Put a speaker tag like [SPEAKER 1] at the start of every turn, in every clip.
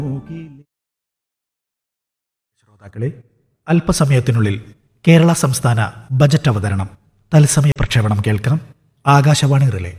[SPEAKER 1] ശ്രോതാക്കളെ അല്പസമയത്തിനുള്ളിൽ കേരള സംസ്ഥാന ബജറ്റ് അവതരണം തത്സമയ പ്രക്ഷേപണം കേൾക്കാം ആകാശവാണി റിലേ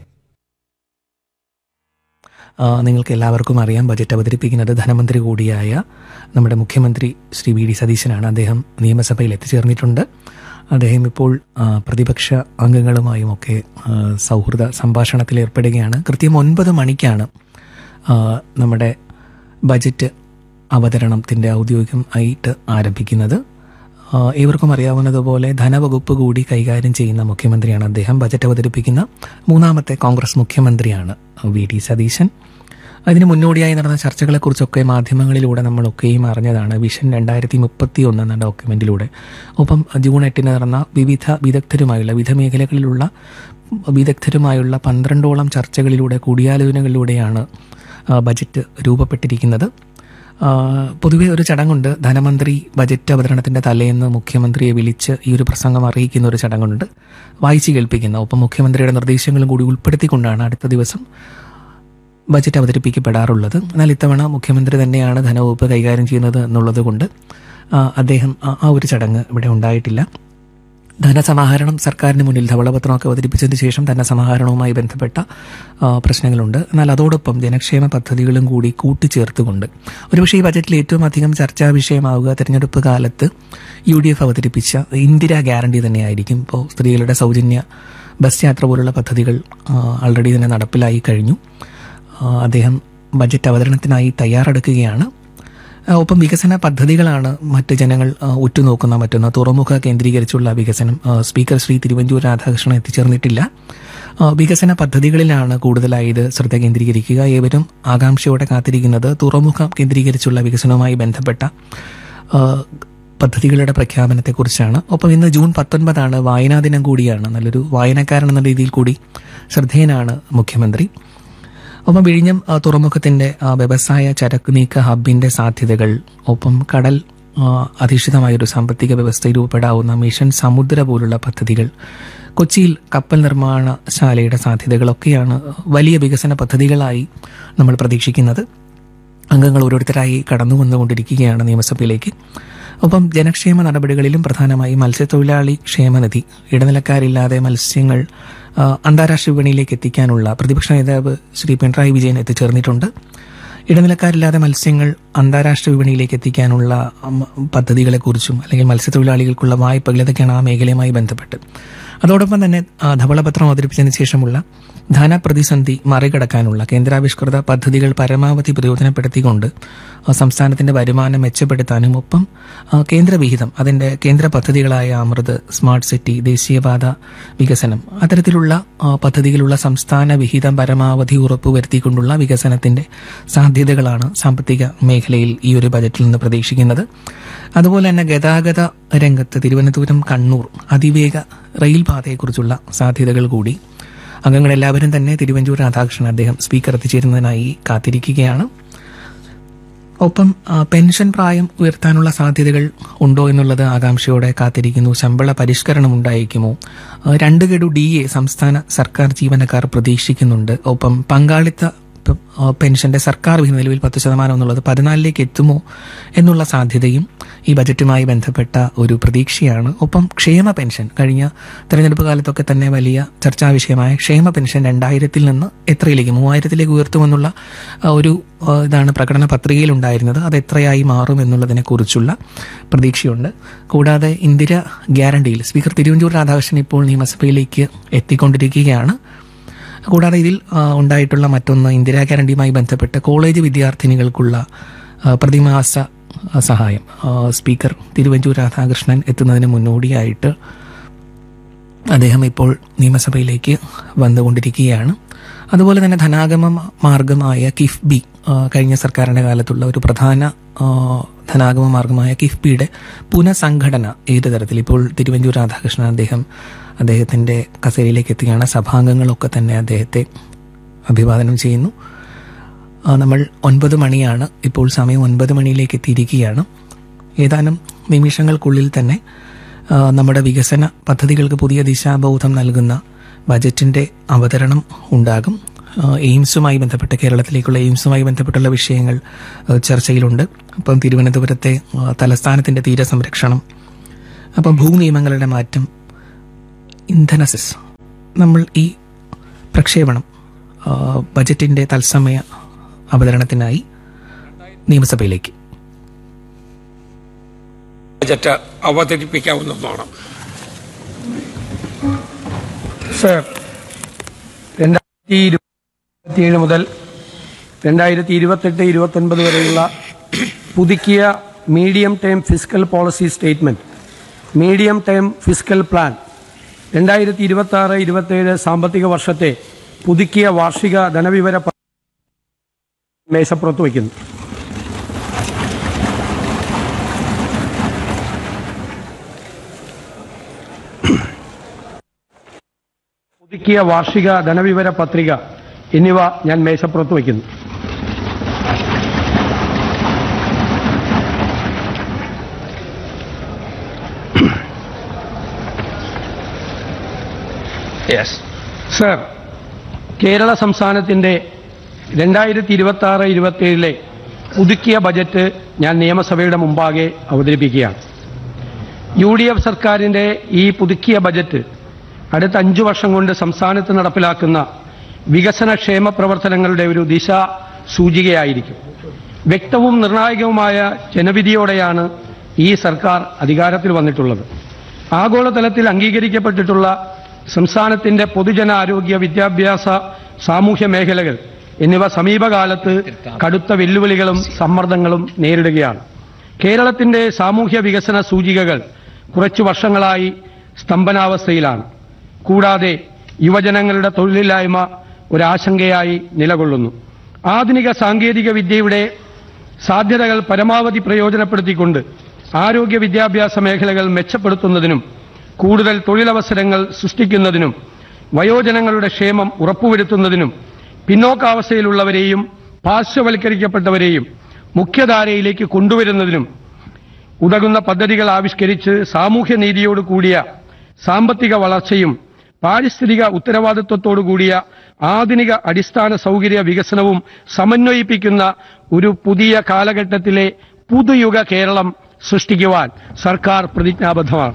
[SPEAKER 2] ആ, നിങ്ങൾക്ക് എല്ലാവർക്കും അറിയാം ബജറ്റ് അവതരിപ്പിക്കുന്നത് ധനമന്ത്രി കൂടിയായ നമ്മുടെ മുഖ്യമന്ത്രി ശ്രീ വി ഡി സതീശനാണ് അദ്ദേഹം നിയമസഭയിൽ എത്തിച്ചേർന്നിട്ടുണ്ട് അദ്ദേഹം ഇപ്പോൾ ആ, പ്രതിപക്ഷ അംഗങ്ങളുമായുമൊക്കെ ആ, സൗഹൃദ സംഭാഷണത്തിൽ ഏർപ്പെടുകയാണ് കൃത്യം ഒൻപത് മണിക്കാണ് ആ, നമ്മുടെ ബജറ്റ് അവതരണത്തിൻ്റെ ഔദ്യോഗികം ആയിട്ട് ആരംഭിക്കുന്നത് ആ, ഏവർക്കും അറിയാവുന്നതുപോലെ ധനവകുപ്പ് കൂടി കൈകാര്യം ചെയ്യുന്ന മുഖ്യമന്ത്രിയാണ് അദ്ദേഹം ബജറ്റ് അവതരിപ്പിക്കുന്ന മൂന്നാമത്തെ കോൺഗ്രസ് മുഖ്യമന്ത്രിയാണ് വി ഡി സതീശൻ അതിന് മുന്നോടിയായി നടന്ന ചർച്ചകളെക്കുറിച്ചൊക്കെ മാധ്യമങ്ങളിലൂടെ നമ്മളൊക്കെയും അറിഞ്ഞതാണ് വിഷൻ രണ്ടായിരത്തി മുപ്പത്തി ഒന്ന് എന്ന ഡോക്യുമെന്റിലൂടെ ഒപ്പം ജൂൺ എട്ടിന് നടന്ന വിവിധ വിദഗ്ധരുമായുള്ള വിവിധ മേഖലകളിലുള്ള വിദഗ്ധരുമായുള്ള പന്ത്രണ്ടോളം ചർച്ചകളിലൂടെ കൂടിയാലോചനകളിലൂടെയാണ് ആ, ബജറ്റ് രൂപപ്പെട്ടിരിക്കുന്നത് ആ, പൊതുവെ ഒരു ചടങ്ങുണ്ട് ധനമന്ത്രി ബജറ്റ് അവതരണത്തിന്റെ തലേന്ന് മുഖ്യമന്ത്രിയെ വിളിച്ച് ഈ ഒരു പ്രസംഗം അറിയിക്കുന്ന ഒരു ചടങ്ങുണ്ട് വായിച്ചു കേൾപ്പിക്കുന്ന ഒപ്പം മുഖ്യമന്ത്രിയുടെ നിർദ്ദേശങ്ങളും കൂടി ഉൾപ്പെടുത്തിക്കൊണ്ടാണ് അടുത്ത ദിവസം ബജറ്റ് അവതരിപ്പിക്കപ്പെടാറുള്ളത് എന്നാൽ ഇത്തവണ മുഖ്യമന്ത്രി തന്നെയാണ് ധനവകുപ്പ് കൈകാര്യം ചെയ്യുന്നത് എന്നുള്ളത് കൊണ്ട് ആ, അദ്ദേഹം ആ- ആ ഒരു ചടങ്ങ് ഇവിടെ ഉണ്ടായിട്ടില്ല ധനസമാഹരണം സർക്കാരിന് മുന്നിൽ ധവളപത്രമൊക്കെ അവതരിപ്പിച്ചതിന് ശേഷം ധനസമാഹരണവുമായി ബന്ധപ്പെട്ട ആ, പ്രശ്നങ്ങളുണ്ട് എന്നാൽ അതോടൊപ്പം ജനക്ഷേമ പദ്ധതികളും കൂടി കൂട്ടിച്ചേർത്തുകൊണ്ട് ഒരുപക്ഷെ ഈ ബജറ്റിൽ ഏറ്റവും അധികം ചർച്ചാ വിഷയമാവുക തെരഞ്ഞെടുപ്പ് കാലത്ത് യു ഡി എഫ് അവതരിപ്പിച്ച ഇന്ദിരാ ഗ്യാരണ്ടി തന്നെയായിരിക്കും ഇപ്പോൾ സ്ത്രീകളുടെ സൗജന്യ ബസ് യാത്ര പോലുള്ള പദ്ധതികൾ ആൾറെഡി തന്നെ നടപ്പിലായി കഴിഞ്ഞു ആ, അദ്ദേഹം ബജറ്റ് അവതരണത്തിനായി തയ്യാറെടുക്കുകയാണ് ആ, ഒപ്പം വികസന പദ്ധതികളാണ് മറ്റ് ജനങ്ങൾ ആ, ഉറ്റുനോക്കുന്ന മറ്റൊന്ന് തുറമുഖ കേന്ദ്രീകരിച്ചുള്ള വികസനം ആ, സ്പീക്കർ ശ്രീ തിരുവഞ്ചൂർ രാധാകൃഷ്ണൻ എത്തിച്ചേർന്നിട്ടില്ല ആ, വികസന പദ്ധതികളിലാണ് കൂടുതലായി ഇത് ശ്രദ്ധ കേന്ദ്രീകരിക്കുക ഏവരും ആകാംക്ഷയോടെ കാത്തിരിക്കുന്നത് തുറമുഖം കേന്ദ്രീകരിച്ചുള്ള വികസനവുമായി ബന്ധപ്പെട്ട ആ, പദ്ധതികളുടെ പ്രഖ്യാപനത്തെക്കുറിച്ചാണ് ഒപ്പം ഇന്ന് ജൂൺ പത്തൊൻപതാണ് വായനാ ദിനം കൂടിയാണ് നല്ലൊരു വായനക്കാരൻ എന്ന രീതിയിൽ കൂടി ശ്രദ്ധേയനാണ് മുഖ്യമന്ത്രി ഒപ്പം വിഴിഞ്ഞം ആ, തുറമുഖത്തിന്റെ ആ, വ്യവസായ ചരക്ക് നീക്ക ഹബിന്റെ സാധ്യതകൾ ഒപ്പം കടൽ ആ, അധിഷ്ഠിതമായൊരു സാമ്പത്തിക വ്യവസ്ഥ രൂപപ്പെടാവുന്ന മിഷൻ സമുദ്ര പോലുള്ള പദ്ധതികൾ കൊച്ചിയിൽ കപ്പൽ നിർമ്മാണശാലയുടെ സാധ്യതകളൊക്കെയാണ് വലിയ വികസന പദ്ധതികളായി നമ്മൾ പ്രതീക്ഷിക്കുന്നത് അംഗങ്ങൾ ഓരോരുത്തരായി കടന്നു വന്നുകൊണ്ടിരിക്കുകയാണ് നിയമസഭയിലേക്ക് ഒപ്പം ജനക്ഷേമ നടപടികളിലും പ്രധാനമായും മത്സ്യത്തൊഴിലാളി ക്ഷേമനിധി ഇടനിലക്കാരില്ലാതെ മത്സ്യങ്ങൾ ആ, അന്താരാഷ്ട്ര വിപണിയിലേക്ക് എത്തിക്കാനുള്ള പ്രതിപക്ഷ നേതാവ് ശ്രീ പിണറായി വിജയൻ എത്തിച്ചേർന്നിട്ടുണ്ട് ഇടനിലക്കാരില്ലാതെ മത്സ്യങ്ങൾ അന്താരാഷ്ട്ര വിപണിയിലേക്ക് എത്തിക്കാനുള്ള ഉം, പദ്ധതികളെക്കുറിച്ചും അല്ലെങ്കിൽ മത്സ്യത്തൊഴിലാളികൾക്കുള്ള വായ്പകൾ ഇതൊക്കെയാണ് ആ മേഖലയുമായി ബന്ധപ്പെട്ട് അതോടൊപ്പം തന്നെ ആ, ധവളപത്രം അവതരിപ്പിച്ചതിന് ശേഷമുള്ള ധനപ്രതിസന്ധി മറികടക്കാനുള്ള കേന്ദ്രാവിഷ്കൃത പദ്ധതികൾ പരമാവധി പ്രയോജനപ്പെടുത്തിക്കൊണ്ട് ആ, സംസ്ഥാനത്തിന്റെ വരുമാനം മെച്ചപ്പെടുത്താനും ഒപ്പം ആ, കേന്ദ്ര വിഹിതം അതിന്റെ കേന്ദ്ര പദ്ധതികളായ അമൃത് സ്മാർട്ട് സിറ്റി ദേശീയപാത വികസനം അത്തരത്തിലുള്ള ആ, പദ്ധതികളുള്ള സംസ്ഥാന വിഹിതം പരമാവധി ഉറപ്പുവരുത്തിക്കൊണ്ടുള്ള വികസനത്തിന്റെ സാധ്യതകളാണ് സാമ്പത്തിക മേഖലയിൽ ഈ ഒരു ബജറ്റിൽ നിന്ന് പ്രതീക്ഷിക്കുന്നത് അതുപോലെ തന്നെ ഗതാഗത രംഗത്ത് തിരുവനന്തപുരം കണ്ണൂർ അതിവേഗ റെയിൽ പാതയെക്കുറിച്ചുള്ള സാധ്യതകൾ കൂടി അംഗങ്ങളെല്ലാവരും തന്നെ തിരുവഞ്ചൂർ രാധാകൃഷ്ണൻ അദ്ദേഹം സ്പീക്കർ എത്തിച്ചേരുന്നതിനായി കാത്തിരിക്കുകയാണ് ഒപ്പം ആ, പെൻഷൻ പ്രായം ഉയർത്താനുള്ള സാധ്യതകൾ ഉണ്ടോ എന്നുള്ളത് ആകാംക്ഷയോടെ കാത്തിരിക്കുന്നു ശമ്പള പരിഷ്കരണം ഉണ്ടായിരിക്കുമോ ആ, രണ്ട് ഗഡു ഡി എ സംസ്ഥാന സർക്കാർ ജീവനക്കാർ പ്രതീക്ഷിക്കുന്നുണ്ട് ഒപ്പം പങ്കാളിത്ത പ- ആ, പെൻഷന്റെ സർക്കാർ വിഹിതം നിലവിൽ പത്ത് ശതമാനം എന്നുള്ളത് പതിനാലിലേക്ക് എത്തുമോ എന്നുള്ള സാധ്യതയും ഈ ബജറ്റുമായി ബന്ധപ്പെട്ട ഒരു പ്രതീക്ഷയാണ് ഒപ്പം ക്ഷേമ പെൻഷൻ കഴിഞ്ഞ തെരഞ്ഞെടുപ്പ് കാലത്തൊക്കെ തന്നെ വലിയ ചർച്ചാ വിഷയമായ ക്ഷേമ പെൻഷൻ രണ്ടായിരത്തിൽ നിന്ന് എത്രയിലേക്ക് മൂവായിരത്തിലേക്ക് ഉയർത്തുമെന്നുള്ള ആ, ഒരു ആ, ഇതാണ് പ്രകടന പത്രികയിൽ ഉണ്ടായിരുന്നത് അത് എത്രയായി മാറും എന്നുള്ളതിനെ കുറിച്ചുള്ള പ്രതീക്ഷയുണ്ട് കൂടാതെ ഇന്ദിര ഗ്യാരണ്ടിയിൽ സ്പീക്കർ തിരുവഞ്ചൂർ രാധാകൃഷ്ണൻ ഇപ്പോൾ നിയമസഭയിലേക്ക് എത്തിക്കൊണ്ടിരിക്കുകയാണ് കൂടാതെ ഇതിൽ ആ, ഉണ്ടായിട്ടുള്ള മറ്റൊന്ന് ഇന്ദിരാ ഗ്യാരണ്ടിയുമായി ബന്ധപ്പെട്ട് കോളേജ് വിദ്യാർത്ഥിനികൾക്കുള്ള ആ, പ്രതിമാസ ആ, സഹായം ആ, സ്പീക്കർ തിരുവഞ്ചൂർ രാധാകൃഷ്ണൻ എത്തുന്നതിന് മുന്നോടിയായിട്ട് അദ്ദേഹം ഇപ്പോൾ നിയമസഭയിലേക്ക് വന്നുകൊണ്ടിരിക്കുകയാണ് അതുപോലെ തന്നെ ധനാഗമ മാർഗമായ കിഫ്ബി ആ, കഴിഞ്ഞ സർക്കാരിൻ്റെ കാലത്തുള്ള ഒരു പ്രധാന ആ, ധനാഗമ മാർഗമായ കിഫ്ബിയുടെ പുനഃസംഘടന ഏത് തരത്തിൽ ഇപ്പോൾ തിരുവഞ്ചൂർ രാധാകൃഷ്ണൻ അദ്ദേഹം അദ്ദേഹത്തിൻ്റെ കസേരയിലേക്ക് എത്തുകയാണ് സഭാംഗങ്ങളൊക്കെ തന്നെ അദ്ദേഹത്തെ അഭിവാദനം ചെയ്യുന്നു ആ, നമ്മൾ ഒൻപത് മണിയാണ് ഇപ്പോൾ സമയം ഒൻപത് മണിയിലേക്ക് എത്തിയിരിക്കുകയാണ് ഏതാനും നിമിഷങ്ങൾക്കുള്ളിൽ തന്നെ ആ, നമ്മുടെ വികസന പദ്ധതികൾക്ക് പുതിയ ദിശാബോധം നൽകുന്ന ബജറ്റിന്റെ അവതരണം ഉണ്ടാകും ആ, എയിംസുമായി ബന്ധപ്പെട്ട് കേരളത്തിലേക്കുള്ള എയിംസുമായി ബന്ധപ്പെട്ടുള്ള വിഷയങ്ങൾ ആ, ചർച്ചയിലുണ്ട് അപ്പം തിരുവനന്തപുരത്തെ ആ, തലസ്ഥാനത്തിൻ്റെ തീരസംരക്ഷണം അപ്പം ഭൂനിയമങ്ങളുടെ മാറ്റം ഇന്ധന സെസ് നമ്മൾ ഈ പ്രക്ഷേപണം ആ, ബജറ്റിൻ്റെ തത്സമയ അവതരണത്തിനായി നിയമസഭയിലേക്ക്
[SPEAKER 3] ബജറ്റ് അവതരിപ്പിക്കാവുന്നതാണ് സർ രണ്ടായിരത്തി ഇരുപത്തിയേഴ് മുതൽ രണ്ടായിരത്തി ഇരുപത്തെട്ട് ഇരുപത്തൊൻപത് വരെയുള്ള പുതുക്കിയ medium term fiscal policy statement medium term fiscal plan രണ്ടായിരത്തി ഇരുപത്തി ആറ് ഇരുപത്തേഴ് സാമ്പത്തിക വർഷത്തെ പുതുക്കിയ വാർഷിക ധനവിവര പ- മേശപ്പുറത്ത് വയ്ക്കുന്നു പുതുക്കിയ വാർഷിക ധനവിവര പത്രിക എന്നിവ ഞാൻ മേശപ്പുറത്ത് വയ്ക്കുന്നു സർ കേരള സംസ്ഥാനത്തിന്റെ രണ്ടായിരത്തി ഇരുപത്തി ആറ് ഇരുപത്തിയേഴിലെ പുതുക്കിയ ബജറ്റ് ഞാൻ നിയമസഭയുടെ മുമ്പാകെ അവതരിപ്പിക്കുകയാണ് യു ഡി എഫ് സർക്കാരിന്റെ ഈ പുതുക്കിയ ബജറ്റ് അടുത്ത അഞ്ചു വർഷം കൊണ്ട് സംസ്ഥാനത്ത് നടപ്പിലാക്കുന്ന വികസന ക്ഷേമ പ്രവർത്തനങ്ങളുടെ ഒരു ദിശ സൂചികയായിരിക്കും വ്യക്തവും നിർണായകവുമായ ജനവിധിയോടെയാണ് ഈ സർക്കാർ അധികാരത്തിൽ വന്നിട്ടുള്ളത് ആഗോളതലത്തിൽ അംഗീകരിക്കപ്പെട്ടിട്ടുള്ള സംസ്ഥാനത്തിന്റെ പൊതുജനാരോഗ്യ വിദ്യാഭ്യാസ സാമൂഹ്യ മേഖലകൾ എന്നിവ സമീപകാലത്ത് കടുത്ത വെല്ലുവിളികളും സമ്മർദ്ദങ്ങളും നേരിടുകയാണ് കേരളത്തിന്റെ സാമൂഹ്യ വികസന സൂചികകൾ കുറച്ചു വർഷങ്ങളായി സ്തംഭനാവസ്ഥയിലാണ് കൂടാതെ യുവജനങ്ങളുടെ തൊഴിലില്ലായ്മ ഒരാശങ്കയായി നിലകൊള്ളുന്നു ആധുനിക സാങ്കേതിക വിദ്യയുടെ സാധ്യതകൾ പരമാവധി പ്രയോജനപ്പെടുത്തിക്കൊണ്ട് ആരോഗ്യ വിദ്യാഭ്യാസ മേഖലകൾ മെച്ചപ്പെടുത്തുന്നതിനും കൂടുതൽ തൊഴിലവസരങ്ങൾ സൃഷ്ടിക്കുന്നതിനും വയോജനങ്ങളുടെ ക്ഷേമം ഉറപ്പുവരുത്തുന്നതിനും പിന്നോക്കാവസ്ഥയിലുള്ളവരെയും പാർശ്വവൽക്കരിക്കപ്പെട്ടവരെയും മുഖ്യധാരയിലേക്ക് കൊണ്ടുവരുന്നതിനും ഉതകുന്ന പദ്ധതികൾ ആവിഷ്കരിച്ച് സാമൂഹ്യനീതിയോട് കൂടിയ സാമ്പത്തിക വളർച്ചയും പാരിസ്ഥിതിക ഉത്തരവാദിത്വത്തോടു കൂടിയ ആധുനിക അടിസ്ഥാന സൗകര്യ വികസനവും സമന്വയിപ്പിക്കുന്ന ഒരു പുതിയ കാലഘട്ടത്തിലെ പുതുയുഗ കേരളം സൃഷ്ടിക്കുവാൻ സർക്കാർ പ്രതിജ്ഞാബദ്ധമാണ്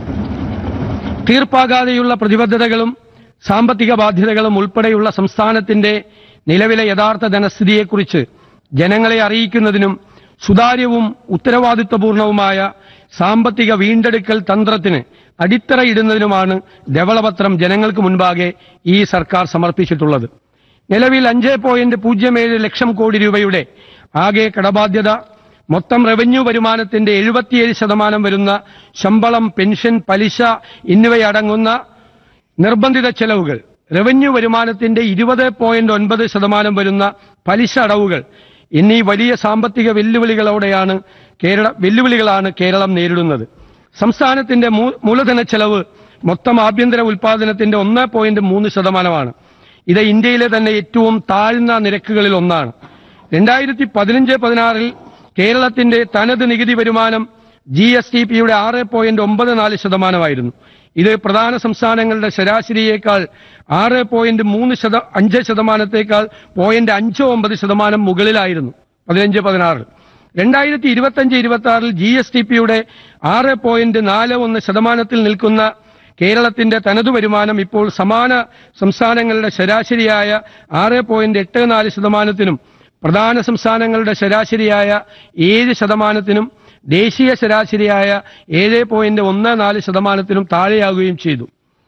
[SPEAKER 3] തീർപ്പാകാതെയുള്ള പ്രതിബദ്ധതകളും സാമ്പത്തിക ബാധ്യതകളും ഉൾപ്പെടെയുള്ള സംസ്ഥാനത്തിന്റെ നിലവിലെ യഥാർത്ഥ ധനസ്ഥിതിയെക്കുറിച്ച് ജനങ്ങളെ അറിയിക്കുന്നതിനും സുതാര്യവും ഉത്തരവാദിത്വപൂർണവുമായ സാമ്പത്തിക വീണ്ടെടുക്കൽ തന്ത്രത്തിന് അടിത്തറയിടുന്നതിനുമാണ് ധവളപത്രം ജനങ്ങൾക്ക് മുൻപാകെ ഈ സർക്കാർ സമർപ്പിച്ചിട്ടുള്ളത് നിലവിൽ അഞ്ച് പോയിന്റ് പൂജ്യം ഏഴ് ലക്ഷം കോടി രൂപയുടെ ആകെ കടബാധ്യത മൊത്തം റവന്യൂ വരുമാനത്തിന്റെ എഴുപത്തിയേഴ് ശതമാനം വരുന്ന ശമ്പളം പെൻഷൻ പലിശ എന്നിവയടങ്ങുന്ന നിർബന്ധിത ചെലവുകൾ റവന്യൂ വരുമാനത്തിന്റെ ഇരുപത് പോയിന്റ് ഒൻപത് ശതമാനം വരുന്ന പലിശ അടവുകൾ എന്നീ വലിയ സാമ്പത്തിക വെല്ലുവിളികളോടെയാണ് കേരള വെല്ലുവിളികളാണ് കേരളം നേരിടുന്നത് സംസ്ഥാനത്തിന്റെ മൂ- മൂലധന ചെലവ് മൊത്തം ആഭ്യന്തര ഉൽപാദനത്തിന്റെ ഒന്ന് പോയിന്റ് മൂന്ന് ശതമാനമാണ് ഇത് ഇന്ത്യയിലെ തന്നെ ഏറ്റവും താഴ്ന്ന നിരക്കുകളിൽ ഒന്നാണ് രണ്ടായിരത്തി പതിനഞ്ച് പതിനാറിൽ കേരളത്തിന്റെ തനത് നികുതി വരുമാനം ജി എസ് ടി പിയുടെ ആറ് പോയിന്റ് ഒമ്പത് നാല് ശതമാനമായിരുന്നു ഇത് പ്രധാന സംസ്ഥാനങ്ങളുടെ ശരാശരിയേക്കാൾ ആറ് പോയിന്റ് മൂന്ന് ശത അഞ്ച് ശതമാനത്തേക്കാൾ പോയിന്റ് അഞ്ച് ഒമ്പത് ശതമാനം മുകളിലായിരുന്നു പതിനഞ്ച് പതിനാറിൽ രണ്ടായിരത്തി ഇരുപത്തഞ്ച് ഇരുപത്തി ആറിൽ ജി എസ് ടി പിയുടെ ആറ് പോയിന്റ് നാല് ഒന്ന് ശതമാനത്തിൽ നിൽക്കുന്ന കേരളത്തിന്റെ തനതു വരുമാനം ഇപ്പോൾ സമാന സംസ്ഥാനങ്ങളുടെ ശരാശരിയായ ആറ് പോയിന്റ് എട്ട് നാല് ശതമാനത്തിനും പ്രധാന സംസ്ഥാനങ്ങളുടെ ശരാശരിയായ ഏഴ് ശതമാനത്തിനും ദേശീയ ശരാശരിയായ ഏഴ് പോയിന്റ് ഒന്ന് നാല് ശതമാനത്തിനും താഴെയാകുകയും ചെയ്തു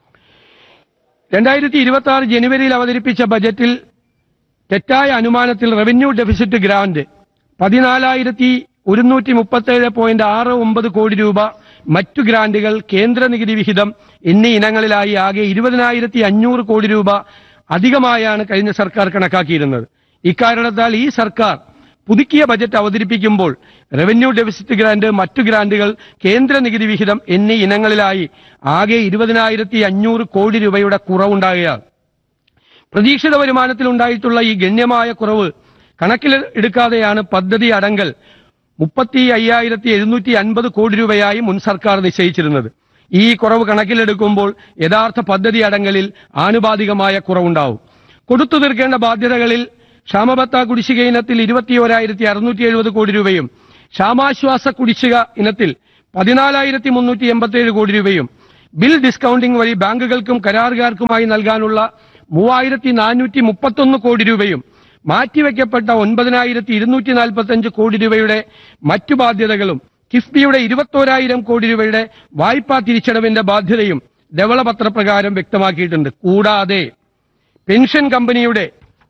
[SPEAKER 3] രണ്ടായിരത്തി ഇരുപത്തി ആറ് ജനുവരിയിൽ അവതരിപ്പിച്ച ബജറ്റിൽ തെറ്റായ അനുമാനത്തിൽ റവന്യൂ ഡെഫിസിറ്റ് ഗ്രാന്റ് പതിനാലായിരത്തി ഒരുന്നൂറ്റി മുപ്പത്തേഴ് പോയിന്റ് ആറ് ഒമ്പത് കോടി രൂപ മറ്റു ഗ്രാന്റുകൾ കേന്ദ്ര നികുതി വിഹിതം എന്നീ ഇനങ്ങളിലായി ആകെ ഇരുപതിനായിരത്തി അഞ്ഞൂറ് കോടി രൂപ അധികമായാണ് കഴിഞ്ഞ സർക്കാർ കണക്കാക്കിയിരുന്നത് ഇക്കാരണത്താൽ ഈ സർക്കാർ പുതുക്കിയ ബജറ്റ് അവതരിപ്പിക്കുമ്പോൾ റവന്യൂ ഡെഫിസിറ്റ് ഗ്രാന്റ് മറ്റു ഗ്രാന്റുകൾ കേന്ദ്ര നികുതി വിഹിതം എന്നീ ഇനങ്ങളിലായി ആകെ ഇരുപതിനായിരത്തി അഞ്ഞൂറ് കോടി രൂപയുടെ കുറവുണ്ടാകുകയാണ് പ്രതീക്ഷിത വരുമാനത്തിൽ ഉണ്ടായിട്ടുള്ള ഈ ഗണ്യമായ കുറവ് കണക്കിൽ എടുക്കാതെയാണ് പദ്ധതി അടങ്കൽ മുപ്പത്തി അയ്യായിരത്തി എഴുന്നൂറ്റി അൻപത് കോടി രൂപയായി മുൻ സർക്കാർ നിശ്ചയിച്ചിരുന്നത് ഈ കുറവ് കണക്കിലെടുക്കുമ്പോൾ യഥാർത്ഥ പദ്ധതി അടങ്കലിൽ ആനുപാതികമായ കുറവുണ്ടാവും കൊടുത്തു തീർക്കേണ്ട ബാധ്യതകളിൽ ക്ഷാമബത്ത കുടിശ്ശിക ഇനത്തിൽ ഇരുപത്തിയോരായിരത്തി അറുന്നൂറ്റി എഴുപത് കോടി രൂപയും ക്ഷാമാശ്വാസ കുടിശ്ശിക ഇനത്തിൽ പതിനാലായിരത്തി മുന്നൂറ്റി എൺപത്തിയേഴ് കോടി രൂപയും ബിൽ ഡിസ്കൗണ്ടിംഗ് വഴി ബാങ്കുകൾക്കും കരാറുകാർക്കുമായി നൽകാനുള്ള മൂവായിരത്തി നാനൂറ്റി മുപ്പത്തൊന്ന് കോടി രൂപയും മാറ്റിവെക്കപ്പെട്ട ഒൻപതിനായിരത്തി ഇരുന്നൂറ്റി നാൽപ്പത്തഞ്ച് കോടി രൂപയുടെ മറ്റു ബാധ്യതകളും കിഫ്ബിയുടെ ഇരുപത്തോരായിരം കോടി രൂപയുടെ വായ്പാ തിരിച്ചടവിന്റെ ബാധ്യതയും ധവളപത്രപ്രകാരം വ്യക്തമാക്കിയിട്ടുണ്ട് കൂടാതെ പെൻഷൻ കമ്പനിയുടെ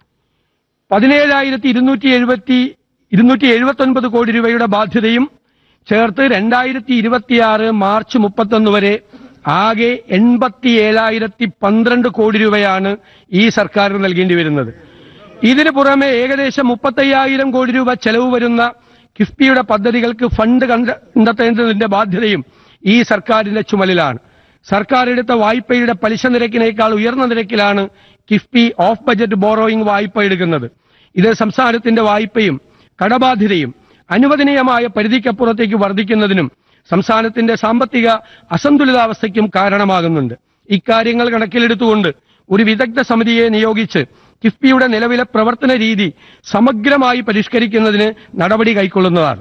[SPEAKER 3] പതിനേഴായിരത്തി ഇരുന്നൂറ്റി എഴുപത്തി ഇരുന്നൂറ്റി എഴുപത്തി ഒൻപത് കോടി രൂപയുടെ ബാധ്യതയും ചേർത്ത് രണ്ടായിരത്തി ഇരുപത്തിയാറ് മാർച്ച് മുപ്പത്തൊന്ന് വരെ ആകെ എൺപത്തി ഏഴായിരത്തി പന്ത്രണ്ട് കോടി രൂപയാണ് ഈ സർക്കാരിന് നൽകേണ്ടി വരുന്നത് ഇതിനു പുറമെ ഏകദേശം മുപ്പത്തയ്യായിരം കോടി രൂപ ചെലവ് വരുന്ന കിഫ്ബിയുടെ പദ്ധതികൾക്ക് ഫണ്ട് കണ്ട- കണ്ടെത്തേണ്ടതിന്റെ ബാധ്യതയും ഈ സർക്കാരിന്റെ ചുമലിലാണ് സർക്കാർ എടുത്ത വായ്പയുടെ പലിശ നിരക്കിനേക്കാൾ ഉയർന്ന നിരക്കിലാണ് കിഫ്ബി ഓഫ് ബജറ്റ് ബോറോയിങ് വായ്പ എടുക്കുന്നത് ഇത് സംസ്ഥാനത്തിന്റെ വായ്പയും കടബാധ്യതയും അനുവദനീയമായ പരിധിക്കപ്പുറത്തേക്ക് വർദ്ധിക്കുന്നതിനും സംസ്ഥാനത്തിന്റെ സാമ്പത്തിക അസന്തുലിതാവസ്ഥയ്ക്കും കാരണമാകുന്നുണ്ട് ഇക്കാര്യങ്ങൾ കണക്കിലെടുത്തുകൊണ്ട് ഒരു വിദഗ്ധ സമിതിയെ നിയോഗിച്ച് കിഫ്ബിയുടെ നിലവിലെ പ്രവർത്തന രീതി സമഗ്രമായി പരിഷ്കരിക്കുന്നതിന് നടപടി കൈക്കൊള്ളുന്നതാണ്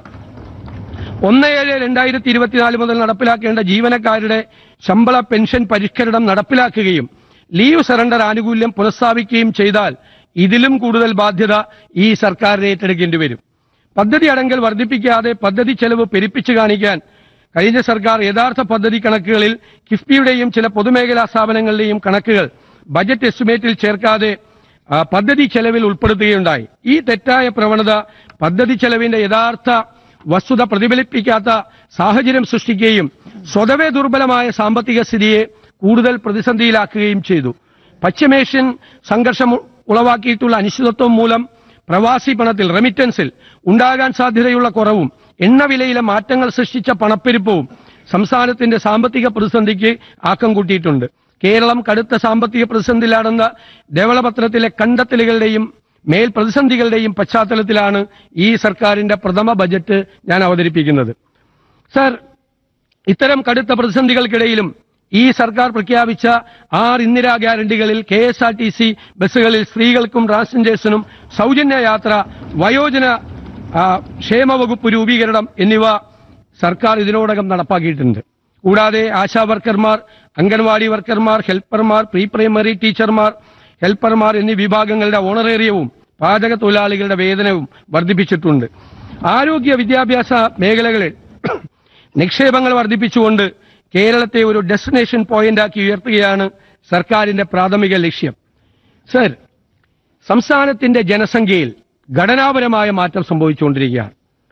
[SPEAKER 3] ഒന്ന് ഏഴ് രണ്ടായിരത്തി ഇരുപത്തിനാല് മുതൽ നടപ്പിലാക്കേണ്ട ജീവനക്കാരുടെ ശമ്പള പെൻഷൻ പരിഷ്കരണം നടപ്പിലാക്കുകയും ലീവ് സറണ്ടർ ആനുകൂല്യം പുനഃസ്ഥാപിക്കുകയും ചെയ്താൽ ഇതിലും കൂടുതൽ ബാധ്യത ഈ സർക്കാരിന് ഏറ്റെടുക്കേണ്ടി വരും പദ്ധതി അടങ്കൽ വർദ്ധിപ്പിക്കാതെ പദ്ധതി ചെലവ് പെരുപ്പിച്ചു കാണിക്കാൻ കഴിഞ്ഞ സർക്കാർ യഥാർത്ഥ പദ്ധതി കണക്കുകളിൽ കിഫ്ബിയുടെയും ചില പൊതുമേഖലാ സ്ഥാപനങ്ങളുടെയും കണക്കുകൾ ബജറ്റ് എസ്റ്റിമേറ്റിൽ ചേർക്കാതെ ആ, പദ്ധതി ചെലവിൽ ഉൾപ്പെടുത്തുകയുണ്ടായി ഈ തെറ്റായ പ്രവണത പദ്ധതി ചെലവിന്റെ യഥാർത്ഥ വസ്തുത പ്രതിഫലിപ്പിക്കാത്ത സാഹചര്യം സൃഷ്ടിക്കുകയും സ്വതവേ ദുർബലമായ സാമ്പത്തിക സ്ഥിതിയെ കൂടുതൽ പ്രതിസന്ധിയിലാക്കുകയും ചെയ്തു പശ്ചിമേഷ്യൻ സംഘർഷം ഉളവാക്കിയിട്ടുള്ള അനിശ്ചിതത്വം മൂലം പ്രവാസി പണത്തിൽ റെമിറ്റൻസിൽ ഉണ്ടാകാൻ സാധ്യതയുള്ള കുറവും എണ്ണവിലയിലെ മാറ്റങ്ങൾ സൃഷ്ടിച്ച പണപ്പെരുപ്പവും സംസ്ഥാനത്തിന്റെ സാമ്പത്തിക പ്രതിസന്ധിക്ക് ആക്കം കൂട്ടിയിട്ടുണ്ട് കേരളം കടുത്ത സാമ്പത്തിക പ്രതിസന്ധിയിലാണെന്ന ധവളപത്രത്തിലെ കണ്ടെത്തലുകളുടെയും മേൽ പ്രതിസന്ധികളുടെയും പശ്ചാത്തലത്തിലാണ് ഈ സർക്കാരിന്റെ പ്രഥമ ബജറ്റ് ഞാൻ അവതരിപ്പിക്കുന്നത് സർ ഇത്തരം കടുത്ത പ്രതിസന്ധികൾക്കിടയിലും ഈ സർക്കാർ പ്രഖ്യാപിച്ച ആറ് ഇന്ദിരാ ഗ്യാരണ്ടികളിൽ K S R T C ബസ്സുകളിൽ സ്ത്രീകൾക്കും ട്രാൻസ്ജെൻഡേഴ്സിനും സൗജന്യ യാത്ര വയോജന ആ, ക്ഷേമ വകുപ്പ് രൂപീകരണം എന്നിവ സർക്കാർ ഇതിനോടകം നടപ്പാക്കിയിട്ടുണ്ട് കൂടാതെ ആശാ വർക്കർമാർ അംഗൻവാടി വർക്കർമാർ ഹെൽപ്പർമാർ പ്രീ പ്രൈമറി ടീച്ചർമാർ ഹെൽപ്പർമാർ എന്നീ വിഭാഗങ്ങളുടെ ഓണറേറിയവും പാചക തൊഴിലാളികളുടെ വേതനവും വർദ്ധിപ്പിച്ചിട്ടുണ്ട് ആരോഗ്യ വിദ്യാഭ്യാസ മേഖലകളിൽ നിക്ഷേപങ്ങൾ വർദ്ധിപ്പിച്ചുകൊണ്ട് കേരളത്തെ ഒരു ഡെസ്റ്റിനേഷൻ പോയിന്റാക്കി ഉയർത്തുകയാണ് സർക്കാരിന്റെ പ്രാഥമിക ലക്ഷ്യം സർ സംസ്ഥാനത്തിന്റെ ജനസംഖ്യയിൽ ഘടനാപരമായ മാറ്റം സംഭവിച്ചുകൊണ്ടിരിക്കുകയാണ്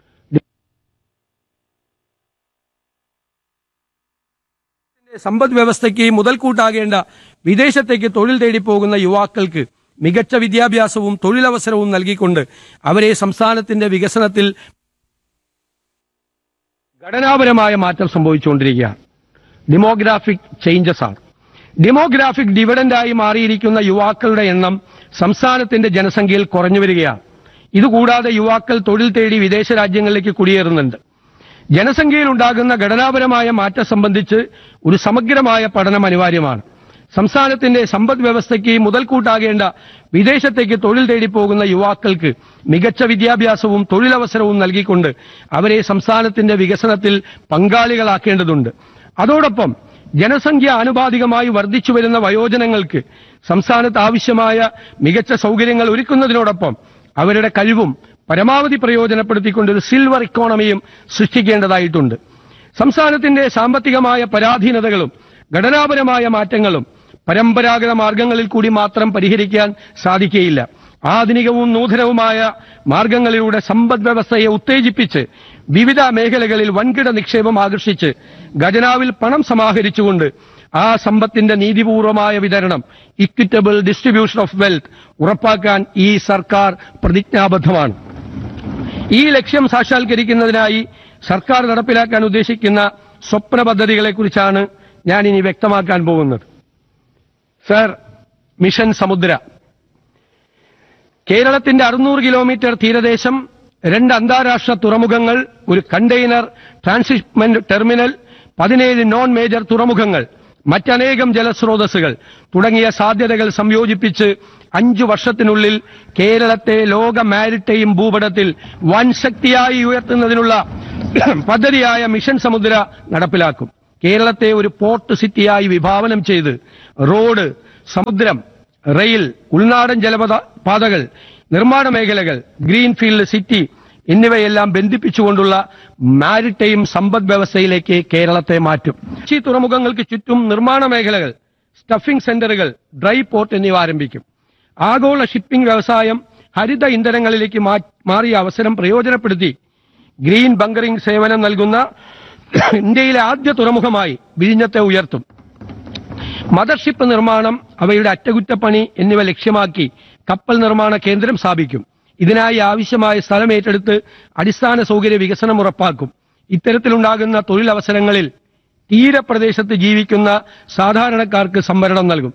[SPEAKER 3] സമ്പദ് വ്യവസ്ഥയ്ക്ക് മുതൽക്കൂട്ടാകേണ്ട വിദേശത്തേക്ക് തൊഴിൽ തേടി പോകുന്ന യുവാക്കൾക്ക് മികച്ച വിദ്യാഭ്യാസവും തൊഴിലവസരവും നൽകിക്കൊണ്ട് അവരെ സംസ്ഥാനത്തിന്റെ വികസനത്തിൽ ഘടനാപരമായ മാറ്റം സംഭവിച്ചുകൊണ്ടിരിക്കുകയാണ് ഡെമോഗ്രാഫിക് ചേഞ്ചസ് ആണ് ഡെമോഗ്രാഫിക് ഡിവിഡൻഡായി മാറിയിരിക്കുന്ന യുവാക്കളുടെ എണ്ണം സംസ്ഥാനത്തിന്റെ ജനസംഖ്യയിൽ കുറഞ്ഞു വരികയാണ് ഇതുകൂടാതെ യുവാക്കൾ തൊഴിൽ തേടി വിദേശ രാജ്യങ്ങളിലേക്ക് കുടിയേറുന്നുണ്ട് ജനസംഖ്യയിൽ ഉണ്ടാകുന്ന ഘടനാപരമായ മാറ്റം സംബന്ധിച്ച് ഒരു സമഗ്രമായ പഠനം അനിവാര്യമാണ് സംസ്ഥാനത്തിന്റെ സമ്പദ് വ്യവസ്ഥയ്ക്ക് മുതൽക്കൂട്ടാകേണ്ട വിദേശത്തേക്ക് തൊഴിൽ തേടി പോകുന്ന യുവാക്കൾക്ക് മികച്ച വിദ്യാഭ്യാസവും തൊഴിലവസരവും നൽകിക്കൊണ്ട് അവരെ സംസ്ഥാനത്തിന്റെ വികസനത്തിൽ പങ്കാളികളാക്കേണ്ടതുണ്ട് അതോടൊപ്പം ജനസംഖ്യ ആനുപാതികമായി വർദ്ധിച്ചു വരുന്ന വയോജനങ്ങൾക്ക് സംസ്ഥാനത്ത് ആവശ്യമായ മികച്ച സൗകര്യങ്ങൾ ഒരുക്കുന്നതിനോടൊപ്പം അവരുടെ കഴിവും പരമാവധി പ്രയോജനപ്പെടുത്തിക്കൊണ്ട് ഒരു സിൽവർ ഇക്കോണമിയും സൃഷ്ടിക്കേണ്ടതായിട്ടുണ്ട് സംസ്ഥാനത്തിന്റെ സാമ്പത്തികമായ പരാധീനതകളും ഘടനാപരമായ മാറ്റങ്ങളും പരമ്പരാഗത മാർഗങ്ങളിൽ കൂടി മാത്രം പരിഹരിക്കാൻ സാധിക്കുകയില്ല ആധുനികവും നൂതനവുമായ മാർഗങ്ങളിലൂടെ സമ്പദ് വ്യവസ്ഥയെ ഉത്തേജിപ്പിച്ച് വിവിധ മേഖലകളിൽ വൻകിട നിക്ഷേപം ആകർഷിച്ച് ഖജനാവിൽ പണം സമാഹരിച്ചുകൊണ്ട് ആ സമ്പത്തിന്റെ നീതിപൂർവമായ വിതരണം ഇക്വിറ്റബിൾ ഡിസ്ട്രിബ്യൂഷൻ ഓഫ് വെൽത്ത് ഉറപ്പാക്കാൻ ഈ സർക്കാർ പ്രതിജ്ഞാബദ്ധമാണ് ഈ ലക്ഷ്യം സാക്ഷാത്കരിക്കുന്നതിനായി സർക്കാർ നടപ്പിലാക്കാൻ ഉദ്ദേശിക്കുന്ന സ്വപ്ന പദ്ധതികളെക്കുറിച്ചാണ് ഞാൻ ഇനി വ്യക്തമാക്കാൻ പോകുന്നത് സർ മിഷൻ സമുദ്ര കേരളത്തിന്റെ അറുന്നൂറ് കിലോമീറ്റർ തീരദേശം രണ്ട് അന്താരാഷ്ട്ര തുറമുഖങ്ങൾ ഒരു കണ്ടെയ്നർ ട്രാൻസിറ്റ്മെന്റ് ടെർമിനൽ പതിനേഴ് നോൺ മേജർ തുറമുഖങ്ങൾ മറ്റനേകം ജലസ്രോതസ്സുകൾ തുടങ്ങിയ സാധ്യതകൾ സംയോജിപ്പിച്ച് അഞ്ചു വർഷത്തിനുള്ളിൽ കേരളത്തെ ലോക മാരിടൈം ഭൂപടത്തിൽ വൻ ശക്തിയായി ഉയർത്തുന്നതിനുള്ള പദ്ധതിയായ മിഷൻ സമുദ്ര നടപ്പിലാക്കും കേരളത്തെ ഒരു പോർട്ട് സിറ്റിയായി വിഭാവനം ചെയ്ത് റോഡ് സമുദ്രം റെയിൽ ഉൾനാടൻ ജലപഥ പാതകൾ നിർമ്മാണ മേഖലകൾ ഗ്രീൻഫീൽഡ് സിറ്റി എന്നിവയെല്ലാം ബന്ധിപ്പിച്ചുകൊണ്ടുള്ള മാരിടൈം സമ്പദ് വ്യവസ്ഥയിലേക്ക് കേരളത്തെ മാറ്റും കൊച്ചി തുറമുഖങ്ങൾക്ക് ചുറ്റും നിർമ്മാണ മേഖലകൾ സ്റ്റഫിംഗ് സെന്ററുകൾ ഡ്രൈ പോർട്ട് എന്നിവ ആരംഭിക്കും ആഗോള ഷിപ്പിംഗ് വ്യവസായം ഹരിത ഇന്ധനങ്ങളിലേക്ക് മാ- മാറിയ അവസരം പ്രയോജനപ്പെടുത്തി ഗ്രീൻ ബങ്കറിംഗ് സേവനം നൽകുന്ന ഇന്ത്യയിലെ ആദ്യ തുറമുഖമായി വിഴിഞ്ഞത്തെ ഉയർത്തും മദർഷിപ്പ് നിർമ്മാണം അവയുടെ അറ്റകുറ്റപ്പണി എന്നിവ ലക്ഷ്യമാക്കി കപ്പൽ നിർമ്മാണ കേന്ദ്രം സ്ഥാപിക്കും ഇതിനായി ആവശ്യമായ സ്ഥലം ഏറ്റെടുത്ത് അടിസ്ഥാന സൗകര്യ വികസനം ഉറപ്പാക്കും ഇത്തരത്തിലുണ്ടാകുന്ന തൊഴിലവസരങ്ങളിൽ തീരപ്രദേശത്ത് ജീവിക്കുന്ന സാധാരണക്കാർക്ക് സംവരണം നൽകും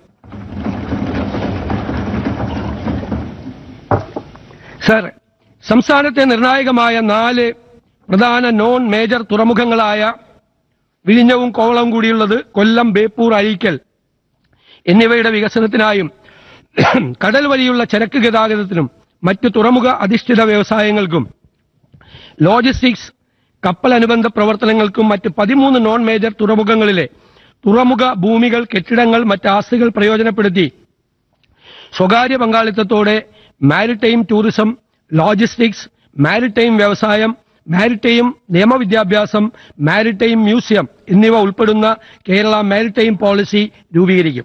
[SPEAKER 3] സർ സംസ്ഥാനത്തെ നിർണായകമായ നാല് പ്രധാന നോൺ മേജർ തുറമുഖങ്ങളായ വിഴിഞ്ഞവും കോവളവും കൂടിയുള്ളത് കൊല്ലം ബേപ്പൂർ അഴീക്കൽ എന്നിവയുടെ വികസനത്തിനായും കടൽ വഴിയുള്ള ചരക്ക് ഗതാഗതത്തിനും മറ്റ് തുറമുഖ അധിഷ്ഠിത വ്യവസായങ്ങൾക്കും ലോജിസ്റ്റിക്സ് കപ്പൽ അനുബന്ധ പ്രവർത്തനങ്ങൾക്കും മറ്റ് പതിമൂന്ന് നോൺ മേജർ തുറമുഖങ്ങളിലെ തുറമുഖ ഭൂമികൾ കെട്ടിടങ്ങൾ മറ്റ് ആസ്തികൾ പ്രയോജനപ്പെടുത്തി സ്വകാര്യ പങ്കാളിത്തത്തോടെ മാരിടൈം ടൂറിസം ലോജിസ്റ്റിക്സ് മാരിടൈം വ്യവസായം മാരിടൈം നിയമവിദ്യാഭ്യാസം മാരിടൈം മ്യൂസിയം എന്നിവ ഉൾപ്പെടുന്ന കേരള മാരിടൈം പോളിസി രൂപീകരിക്കും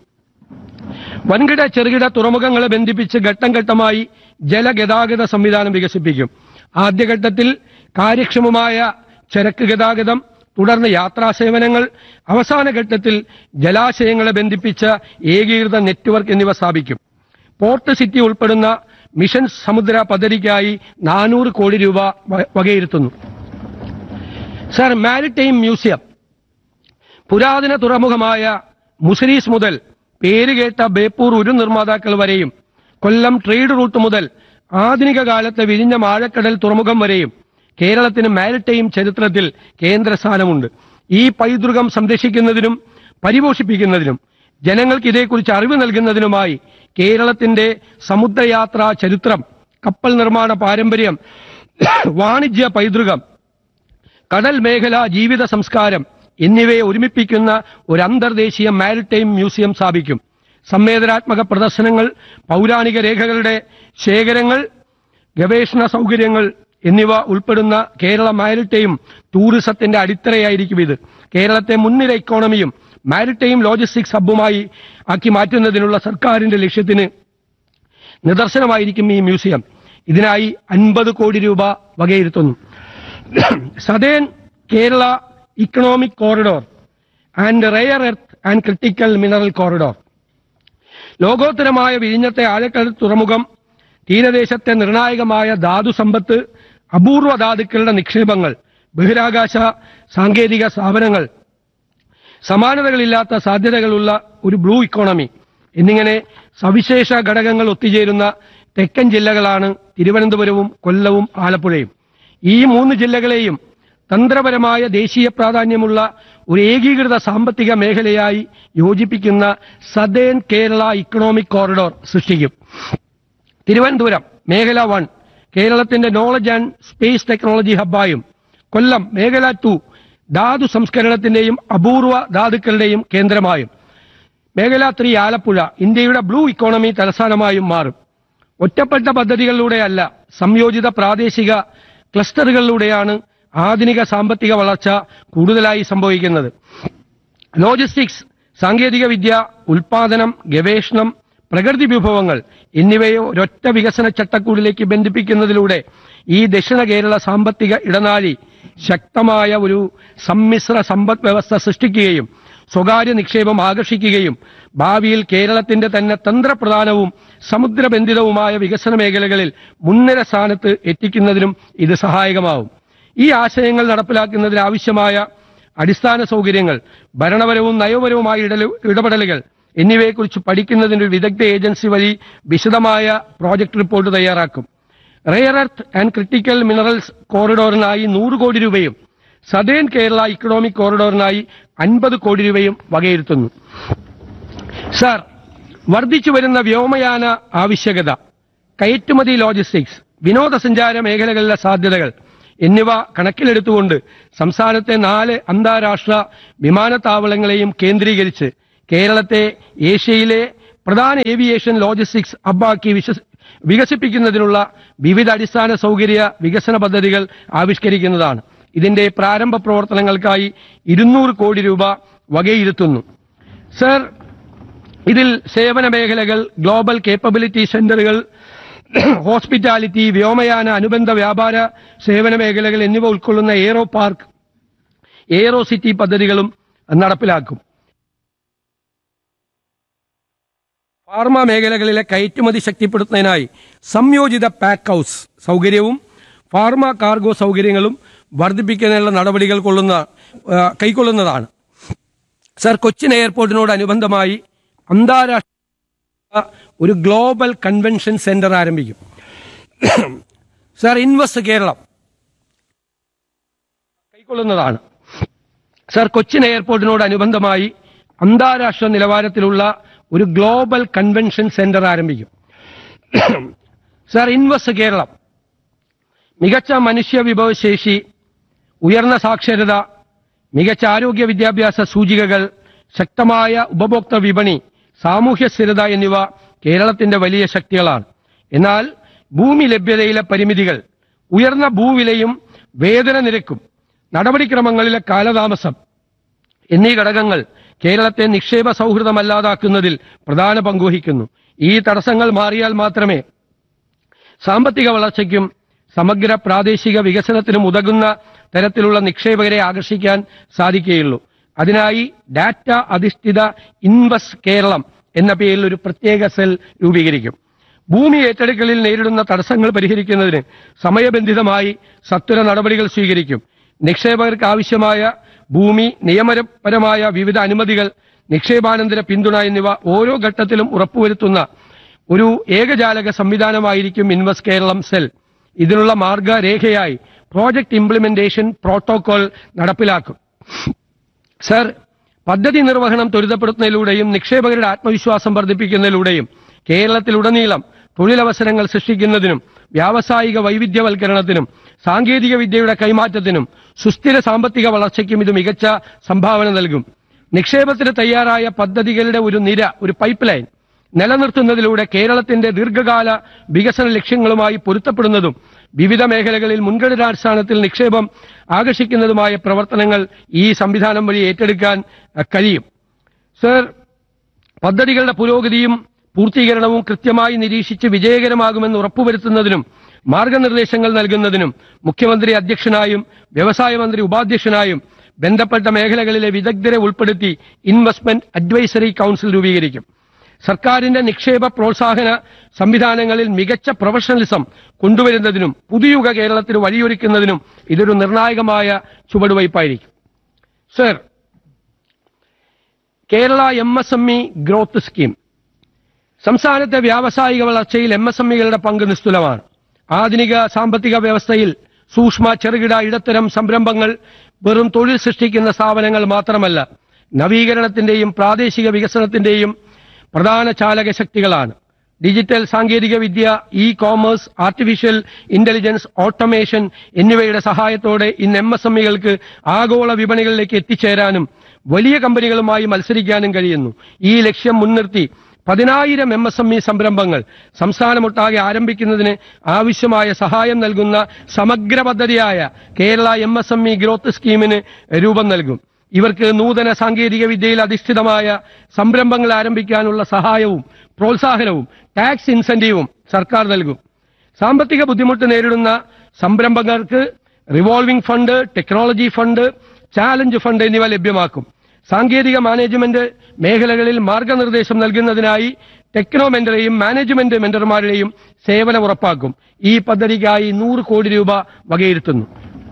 [SPEAKER 3] വൻകിട ചെറുകിട തുറമുഖങ്ങളെ ബന്ധിപ്പിച്ച് ഘട്ടം ഘട്ടമായി ജലഗതാഗത സംവിധാനം വികസിപ്പിക്കും ആദ്യഘട്ടത്തിൽ കാര്യക്ഷമമായ ചരക്ക് ഗതാഗതം തുടർന്ന് യാത്രാ സേവനങ്ങൾ അവസാന ഘട്ടത്തിൽ ജലാശയങ്ങളെ ബന്ധിപ്പിച്ച ഏകീകൃത നെറ്റ്വർക്ക് എന്നിവ സ്ഥാപിക്കും പോർട്ട് സിറ്റി ഉൾപ്പെടുന്ന മിഷൻ സമുദ്ര പദ്ധതിക്കായി നാനൂറ് കോടി രൂപ വ- വകയിരുത്തുന്നു സർ മാരിടൈം മ്യൂസിയം പുരാതന തുറമുഖമായ മുസരീസ് മുതൽ പേരുകേട്ട ബേപ്പൂർ ഉരു നിർമ്മാതാക്കൾ വരെയും കൊല്ലം ട്രേഡ് റൂട്ട് മുതൽ ആധുനിക കാലത്തെ വിഴിഞ്ഞ ആഴക്കടൽ തുറമുഖം വരെയും കേരളത്തിന് മാരിടൈം ചരിത്രത്തിൽ കേന്ദ്ര സ്ഥാനമുണ്ട് ഈ പൈതൃകം സംരക്ഷിക്കുന്നതിനും പരിപോഷിപ്പിക്കുന്നതിനും ജനങ്ങൾക്ക് ഇതേക്കുറിച്ച് അറിവ് നൽകുന്നതിനുമായി കേരളത്തിന്റെ സമുദ്രയാത്രാ ചരിത്രം കപ്പൽ നിർമ്മാണ പാരമ്പര്യം വാണിജ്യ പൈതൃകം കടൽ മേഖല ജീവിത സംസ്കാരം എന്നിവയെ ഒരുമിപ്പിക്കുന്ന ഒരു അന്തർദേശീയ മാരിടൈം മ്യൂസിയം സ്ഥാപിക്കും സംവേദനാത്മക പ്രദർശനങ്ങൾ പൗരാണിക രേഖകളുടെ ശേഖരങ്ങൾ ഗവേഷണ സൗകര്യങ്ങൾ എന്നിവ ഉൾപ്പെടുന്ന കേരള മാരിടൈം ടൂറിസത്തിന്റെ അടിത്തറയായിരിക്കും ഇത് കേരളത്തെ മുൻനിര ഇക്കോണമിയും മാരിടൈം ലോജിസ്റ്റിക്സ് ഹബ്ബുമായി ആക്കി മാറ്റുന്നതിനുള്ള സർക്കാരിന്റെ ലക്ഷ്യത്തിന് നിദർശനമായിരിക്കും ഈ മ്യൂസിയം ഇതിനായി അൻപത് കോടി രൂപ വകയിരുത്തുന്നു southern Kerala economic corridor and rare earth and critical mineral corridor ലോകോത്തരമായ വിഴിഞ്ഞത്തെ ആഴക്കടൽ തുറമുഖം തീരദേശത്തെ നിർണായകമായ ധാതു സമ്പത്ത് അപൂർവ ധാതുക്കളുടെ നിക്ഷേപങ്ങൾ ബഹിരാകാശ സാങ്കേതിക സ്ഥാപനങ്ങൾ സമാനതകളില്ലാത്ത സാധ്യതകളുള്ള ഒരു ബ്ലൂ ഇക്കോണമി എന്നിങ്ങനെ സവിശേഷ ഘടകങ്ങൾ ഒത്തുചേരുന്ന തെക്കൻ ജില്ലകളാണ് തിരുവനന്തപുരവും കൊല്ലവും ആലപ്പുഴയും ഈ മൂന്ന് ജില്ലകളെയും തന്ത്രപരമായ ദേശീയ പ്രാധാന്യമുള്ള ഒരു ഏകീകൃത സാമ്പത്തിക മേഖലയായി യോജിപ്പിക്കുന്ന സദേൺ കേരള ഇക്കണോമിക് കോറിഡോർ സൃഷ്ടിക്കും തിരുവനന്തപുരം മേഖല വൺ കേരളത്തിന്റെ നോളജ് ആൻഡ് സ്പേസ് ടെക്നോളജി ഹബ്ബായും കൊല്ലം മേഖല ടു ധാതു സംസ്കരണത്തിന്റെയും അപൂർവ ധാതുക്കളുടെയും കേന്ദ്രമായും മേഖല ത്രീ ആലപ്പുഴ ഇന്ത്യയുടെ ബ്ലൂ ഇക്കോണമി തലസ്ഥാനമായും മാറും ഒറ്റപ്പെട്ട പദ്ധതികളിലൂടെയല്ല സംയോജിത പ്രാദേശിക ക്ലസ്റ്ററുകളിലൂടെയാണ് ആധുനിക സാമ്പത്തിക വളർച്ച കൂടുതലായി സംഭവിക്കുന്നത് ലോജിസ്റ്റിക്സ് സാങ്കേതിക വിദ്യ ഉൽപാദനം ഗവേഷണം പ്രകൃതി വിഭവങ്ങൾ എന്നിവയെ ഒരൊറ്റ വികസന ചട്ടക്കൂടിലേക്ക് ബന്ധിപ്പിക്കുന്നതിലൂടെ ഈ ദക്ഷിണ കേരള സാമ്പത്തിക ഇടനാഴി ശക്തമായ ഒരു സമ്മിശ്ര സമ്പദ് വ്യവസ്ഥ സൃഷ്ടിക്കുകയും സ്വകാര്യ നിക്ഷേപം ആകർഷിക്കുകയും ഭാവിയിൽ കേരളത്തിന്റെ തന്നെ തന്ത്രപ്രധാനവും സമുദ്രബന്ധിതവുമായ വികസന മേഖലകളിൽ മുൻനിര സ്ഥാനത്ത് എത്തിക്കുന്നതിനും ഇത് സഹായകമാവും ഈ ആശയങ്ങൾ നടപ്പിലാക്കുന്നതിന് ആവശ്യമായ അടിസ്ഥാന സൗകര്യങ്ങൾ ഭരണപരവും നയപരവുമായ ഇടല- ഇടപെടലുകൾ എന്നിവയെക്കുറിച്ച് പഠിക്കുന്നതിന് ഒരു വിദഗ്ധ ഏജൻസി വഴി വിശദമായ പ്രോജക്ട് റിപ്പോർട്ട് തയ്യാറാക്കും rare earth and critical minerals കോറിഡോറിനായി നൂറ് കോടി രൂപയും സദേൺ കേരള ഇക്കണോമിക് കോറിഡോറിനായി അൻപത് കോടി രൂപയും വകയിരുത്തുന്നു സാർ വർദ്ധിച്ചു വരുന്ന വ്യോമയാന ആവശ്യകത കയറ്റുമതി ലോജിസ്റ്റിക്സ് വിനോദസഞ്ചാര മേഖലകളിലെ സാധ്യതകൾ എന്നിവ കണക്കിലെടുത്തുകൊണ്ട് സംസ്ഥാനത്തെ നാല് അന്താരാഷ്ട്ര വിമാനത്താവളങ്ങളെയും കേന്ദ്രീകരിച്ച് കേരളത്തെ ഏഷ്യയിലെ പ്രധാന ഏവിയേഷൻ ലോജിസ്റ്റിക്സ് ഹബ്ബാക്കി വിശ്വസ് വികസിപ്പിക്കുന്നതിനുള്ള വിവിധ അടിസ്ഥാന സൗകര്യ വികസന പദ്ധതികൾ ആവിഷ്കരിക്കുന്നതാണ് ഇതിന്റെ പ്രാരംഭ പ്രവർത്തനങ്ങൾക്കായി ഇരുന്നൂറ് കോടി രൂപ വകയിരുത്തുന്നു സർ ഇതിൽ സേവന മേഖലകൾ ഗ്ലോബൽ കേപ്പബിലിറ്റി സെന്ററുകൾ ഹോസ്പിറ്റാലിറ്റി വ്യോമയാന അനുബന്ധ വ്യാപാര സേവന മേഖലകൾ എന്നിവ ഉൾക്കൊള്ളുന്ന എയ്റോ പാർക്ക് എയ്റോ സിറ്റി പദ്ധതികളും നടപ്പിലാക്കും ഫാർമ മേഖലകളിലെ കയറ്റുമതി ശക്തിപ്പെടുത്തുന്നതിനായി സംയോജിത പാക്ക് ഹൗസ് സൗകര്യവും ഫാർമ കാർഗോ സൗകര്യങ്ങളും വർദ്ധിപ്പിക്കുന്നതിനുള്ള നടപടികൾ കൊള്ളുന്ന ആ, കൈക്കൊള്ളുന്നതാണ് സർ കൊച്ചിൻ എയർപോർട്ടിനോടനുബന്ധമായി അന്താരാഷ്ട്ര ഒരു ഗ്ലോബൽ കൺവെൻഷൻ സെന്റർ ആരംഭിക്കും സർ ഇൻവെസ്റ്റ് കേരളം കൈക്കൊള്ളുന്നതാണ് സർ കൊച്ചിൻ എയർപോർട്ടിനോടനുബന്ധമായി അന്താരാഷ്ട്ര നിലവാരത്തിലുള്ള ഒരു ഗ്ലോബൽ കൺവെൻഷൻ സെന്റർ ആരംഭിക്കും സർ ഇൻവെസ്റ്റ് കേരളം മികച്ച മനുഷ്യ വിഭവശേഷി ഉയർന്ന സാക്ഷരത മികച്ച ആരോഗ്യ വിദ്യാഭ്യാസ സൂചികകൾ ശക്തമായ ഉപഭോക്തൃ വിപണി സാമൂഹ്യ സ്ഥിരത എന്നിവ കേരളത്തിന്റെ വലിയ ശക്തികളാണ് എന്നാൽ ഭൂമി ലഭ്യതയിലെ പരിമിതികൾ ഉയർന്ന ഭൂവിലയും വേതന നിരക്കും നടപടിക്രമങ്ങളിലെ കാലതാമസം എന്നീ ഘടകങ്ങൾ കേരളത്തെ നിക്ഷേപ സൗഹൃദമല്ലാതാക്കുന്നതിൽ പ്രധാന പങ്കുവഹിക്കുന്നു ഈ തടസ്സങ്ങൾ മാറിയാൽ മാത്രമേ സാമ്പത്തിക വളർച്ചയ്ക്കും സമഗ്ര പ്രാദേശിക വികസനത്തിനും ഉതകുന്ന തരത്തിലുള്ള നിക്ഷേപകരെ ആകർഷിക്കാൻ സാധിക്കുകയുള്ളൂ അതിനായി ഡാറ്റ അധിഷ്ഠിത ഇൻവെസ്റ്റ് കേരളം എന്ന പേരിൽ ഒരു പ്രത്യേക സെൽ രൂപീകരിക്കും ഭൂമി ഏറ്റെടുക്കലിൽ നേരിടുന്ന തടസ്സങ്ങൾ പരിഹരിക്കുന്നതിന് സമയബന്ധിതമായി സത്വര നടപടികൾ സ്വീകരിക്കും നിക്ഷേപകർക്ക് ആവശ്യമായ ഭൂമി നിയമപരമായ വിവിധ അനുമതികൾ നിക്ഷേപാനന്തര പിന്തുണ എന്നിവ ഓരോ ഘട്ടത്തിലും ഉറപ്പുവരുത്തുന്ന ഒരു ഏകജാലക സംവിധാനമായിരിക്കും ഇൻവെസ്റ്റ് കേരളം സെൽ ഇതിനുള്ള മാർഗരേഖയായി പ്രോജക്ട് ഇംപ്ലിമെന്റേഷൻ പ്രോട്ടോകോൾ നടപ്പിലാക്കും സർ പദ്ധതി നിർവഹണം ത്വരിതപ്പെടുത്തുന്നതിലൂടെയും നിക്ഷേപകരുടെ ആത്മവിശ്വാസം വർദ്ധിപ്പിക്കുന്നതിലൂടെയും കേരളത്തിലുടനീളം തൊഴിലവസരങ്ങൾ സൃഷ്ടിക്കുന്നതിനും വ്യാവസായിക വൈവിധ്യവൽക്കരണത്തിനും സാങ്കേതിക വിദ്യയുടെ കൈമാറ്റത്തിനും സുസ്ഥിര സാമ്പത്തിക വളർച്ചയ്ക്കും ഇത് മികച്ച സംഭാവന നൽകും നിക്ഷേപത്തിന് തയ്യാറായ പദ്ധതികളുടെ ഒരു നിര ഒരു പൈപ്പ് ലൈൻ നിലനിർത്തുന്നതിലൂടെ കേരളത്തിന്റെ ദീർഘകാല വികസന ലക്ഷ്യങ്ങളുമായി പൊരുത്തപ്പെടുന്നതും വിവിധ മേഖലകളിൽ മുൻഗണനാടിസ്ഥാനത്തിൽ നിക്ഷേപം ആകർഷിക്കുന്നതുമായ പ്രവർത്തനങ്ങൾ ഈ സംവിധാനം വഴി ഏറ്റെടുക്കാൻ അഹ്, കഴിയും സർ പദ്ധതികളുടെ പുരോഗതിയും പൂർത്തീകരണവും കൃത്യമായി നിരീക്ഷിച്ച് വിജയകരമാകുമെന്ന് ഉറപ്പുവരുത്തുന്നതിനും മാർഗനിർദ്ദേശങ്ങൾ നൽകുന്നതിനും മുഖ്യമന്ത്രി അധ്യക്ഷനായും വ്യവസായ മന്ത്രി ഉപാധ്യക്ഷനായും ബന്ധപ്പെട്ട മേഖലകളിലെ വിദഗ്ധരെ ഉൾപ്പെടുത്തി ഇൻവെസ്റ്റ്മെന്റ് അഡ്വൈസറി കൌൺസിൽ രൂപീകരിക്കും സർക്കാരിന്റെ നിക്ഷേപ പ്രോത്സാഹന സംവിധാനങ്ങളിൽ മികച്ച പ്രൊഫഷണലിസം കൊണ്ടുവരുന്നതിനും പുതുയുഗ കേരളത്തിന് വഴിയൊരുക്കുന്നതിനും ഇതൊരു നിർണായകമായ ചുവടുവയ്പായിരിക്കും sir Kerala M S M E growth scheme സംസ്ഥാനത്തെ വ്യാവസായിക വളർച്ചയിൽ എം എസ് എം ഇകളുടെ പങ്ക് നിസ്തുലമാണ് ആധുനിക സാമ്പത്തിക വ്യവസ്ഥയിൽ സൂക്ഷ്മ ചെറുകിട ഇടത്തരം സംരംഭങ്ങൾ വെറും തൊഴിൽ സൃഷ്ടിക്കുന്ന സ്ഥാപനങ്ങൾ മാത്രമല്ല നവീകരണത്തിന്റെയും പ്രാദേശിക വികസനത്തിന്റെയും പ്രധാന ചാലക ശക്തികളാണ് ഡിജിറ്റൽ സാങ്കേതിക വിദ്യ e commerce artificial intelligence automation എന്നിവയുടെ സഹായത്തോടെ ഇന്ന് എം എസ് എം ഇകൾക്ക് ആഗോള വിപണികളിലേക്ക് എത്തിച്ചേരാനും വലിയ കമ്പനികളുമായി മത്സരിക്കാനും കഴിയുന്നു ഈ ലക്ഷ്യം മുൻനിർത്തി പതിനായിരം എം എസ് എം ഇ സംരംഭങ്ങൾ സംസ്ഥാനമൊട്ടാകെ ആരംഭിക്കുന്നതിന് ആവശ്യമായ സഹായം നൽകുന്ന സമഗ്ര പദ്ധതിയായ Kerala M S M E growth സ്കീമിന് രൂപം നൽകും ഇവർക്ക് നൂതന സാങ്കേതിക വിദ്യയിൽ അധിഷ്ഠിതമായ സംരംഭങ്ങൾ ആരംഭിക്കാനുള്ള സഹായവും പ്രോത്സാഹനവും ടാക്സ് ഇൻസെന്റീവും സർക്കാർ നൽകും സാമ്പത്തിക ബുദ്ധിമുട്ട് നേരിടുന്ന സംരംഭകർക്ക് revolving fund technology fund challenge fund എന്നിവ ലഭ്യമാക്കും സാങ്കേതിക മാനേജ്മെന്റ് മേഖലകളിൽ മാർഗനിർദ്ദേശം നൽകുന്നതിനായി ടെക്നോ മെന്ററെയും മാനേജ്മെന്റ് മെന്റർമാരുടെയും സേവനം ഉറപ്പാക്കും ഈ പദ്ധതിക്കായി നൂറ് കോടി രൂപ വകയിരുത്തുന്നു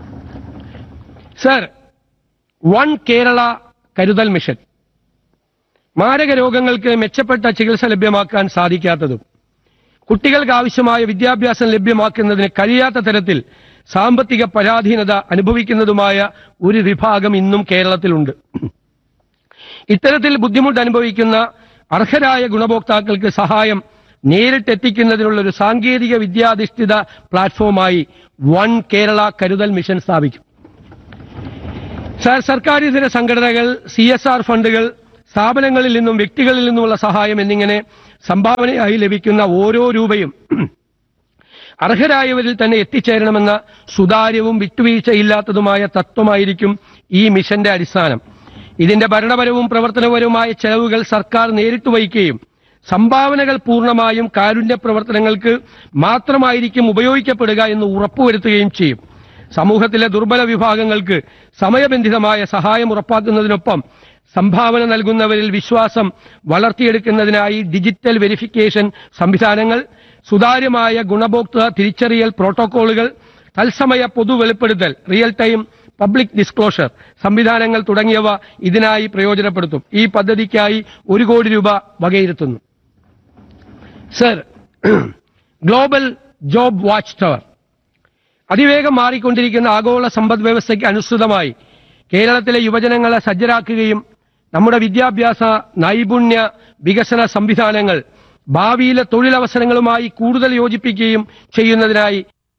[SPEAKER 3] സർ വൺ കേരള കരുതൽ മിഷൻ മാരക രോഗങ്ങൾക്ക് മെച്ചപ്പെട്ട ചികിത്സ ലഭ്യമാക്കാൻ സാധിക്കാത്തതും കുട്ടികൾക്ക് ആവശ്യമായ വിദ്യാഭ്യാസം ലഭ്യമാക്കുന്നതിന് കഴിയാത്ത തരത്തിൽ സാമ്പത്തിക പരാധീനത അനുഭവിക്കുന്നതുമായ ഒരു വിഭാഗം ഇന്നും കേരളത്തിലുണ്ട് ഇത്തരത്തിൽ ബുദ്ധിമുട്ട് അനുഭവിക്കുന്ന അർഹരായ ഗുണഭോക്താക്കൾക്ക് സഹായം നേരിട്ടെത്തിക്കുന്നതിനുള്ള ഒരു സാങ്കേതിക വിദ്യാധിഷ്ഠിത പ്ലാറ്റ്ഫോമായി വൺ കേരള കരുതൽ മിഷൻ സ്ഥാപിക്കും സാർ സർക്കാർ ഇതര സംഘടനകൾ സി എസ് ആർ ഫണ്ടുകൾ സ്ഥാപനങ്ങളിൽ നിന്നും വ്യക്തികളിൽ നിന്നുമുള്ള സഹായം എന്നിങ്ങനെ സംഭാവനയായി ലഭിക്കുന്ന ഓരോ രൂപയും അർഹരായവരിൽ തന്നെ എത്തിച്ചേരണമെന്ന സുതാര്യവും വിട്ടുവീഴ്ചയില്ലാത്തതുമായ തത്വമായിരിക്കും ഈ മിഷന്റെ അടിസ്ഥാനം ഇതിന്റെ ഭരണപരവും പ്രവർത്തനപരവുമായ ചെലവുകൾ സർക്കാർ നേരിട്ട് വഹിക്കുകയും സംഭാവനകൾ പൂർണ്ണമായും കാരുണ്യ പ്രവർത്തനങ്ങൾക്ക് മാത്രമായിരിക്കും ഉപയോഗിക്കപ്പെടുക എന്ന് ഉറപ്പുവരുത്തുകയും ചെയ്യും സമൂഹത്തിലെ ദുർബല വിഭാഗങ്ങൾക്ക് സമയബന്ധിതമായ സഹായം ഉറപ്പാക്കുന്നതിനൊപ്പം സംഭാവന നൽകുന്നവരിൽ വിശ്വാസം വളർത്തിയെടുക്കുന്നതിനായി ഡിജിറ്റൽ വെരിഫിക്കേഷൻ സംവിധാനങ്ങൾ സുതാര്യമായ ഗുണഭോക്തൃ തിരിച്ചറിയൽ പ്രോട്ടോക്കോളുകൾ തത്സമയ പൊതു വെളിപ്പെടുത്തൽ റിയൽ ടൈം പബ്ലിക് ഡിസ്ക്ലോഷർ സംവിധാനങ്ങൾ തുടങ്ങിയവ ഇതിനായി പ്രയോജനപ്പെടുത്തും ഈ പദ്ധതിക്കായി ഒരു കോടി രൂപ വകയിരുത്തുന്നു sir global job watch tower അതിവേഗം മാറിക്കൊണ്ടിരിക്കുന്ന ആഗോള സമ്പദ് വ്യവസ്ഥയ്ക്ക് അനുസൃതമായി കേരളത്തിലെ യുവജനങ്ങളെ സജ്ജരാക്കുകയും നമ്മുടെ വിദ്യാഭ്യാസ നൈപുണ്യ വികസന സംവിധാനങ്ങൾ ഭാവിയിലെ തൊഴിലവസരങ്ങളുമായി കൂടുതൽ യോജിപ്പിക്കുകയും ചെയ്യുന്നതിനായി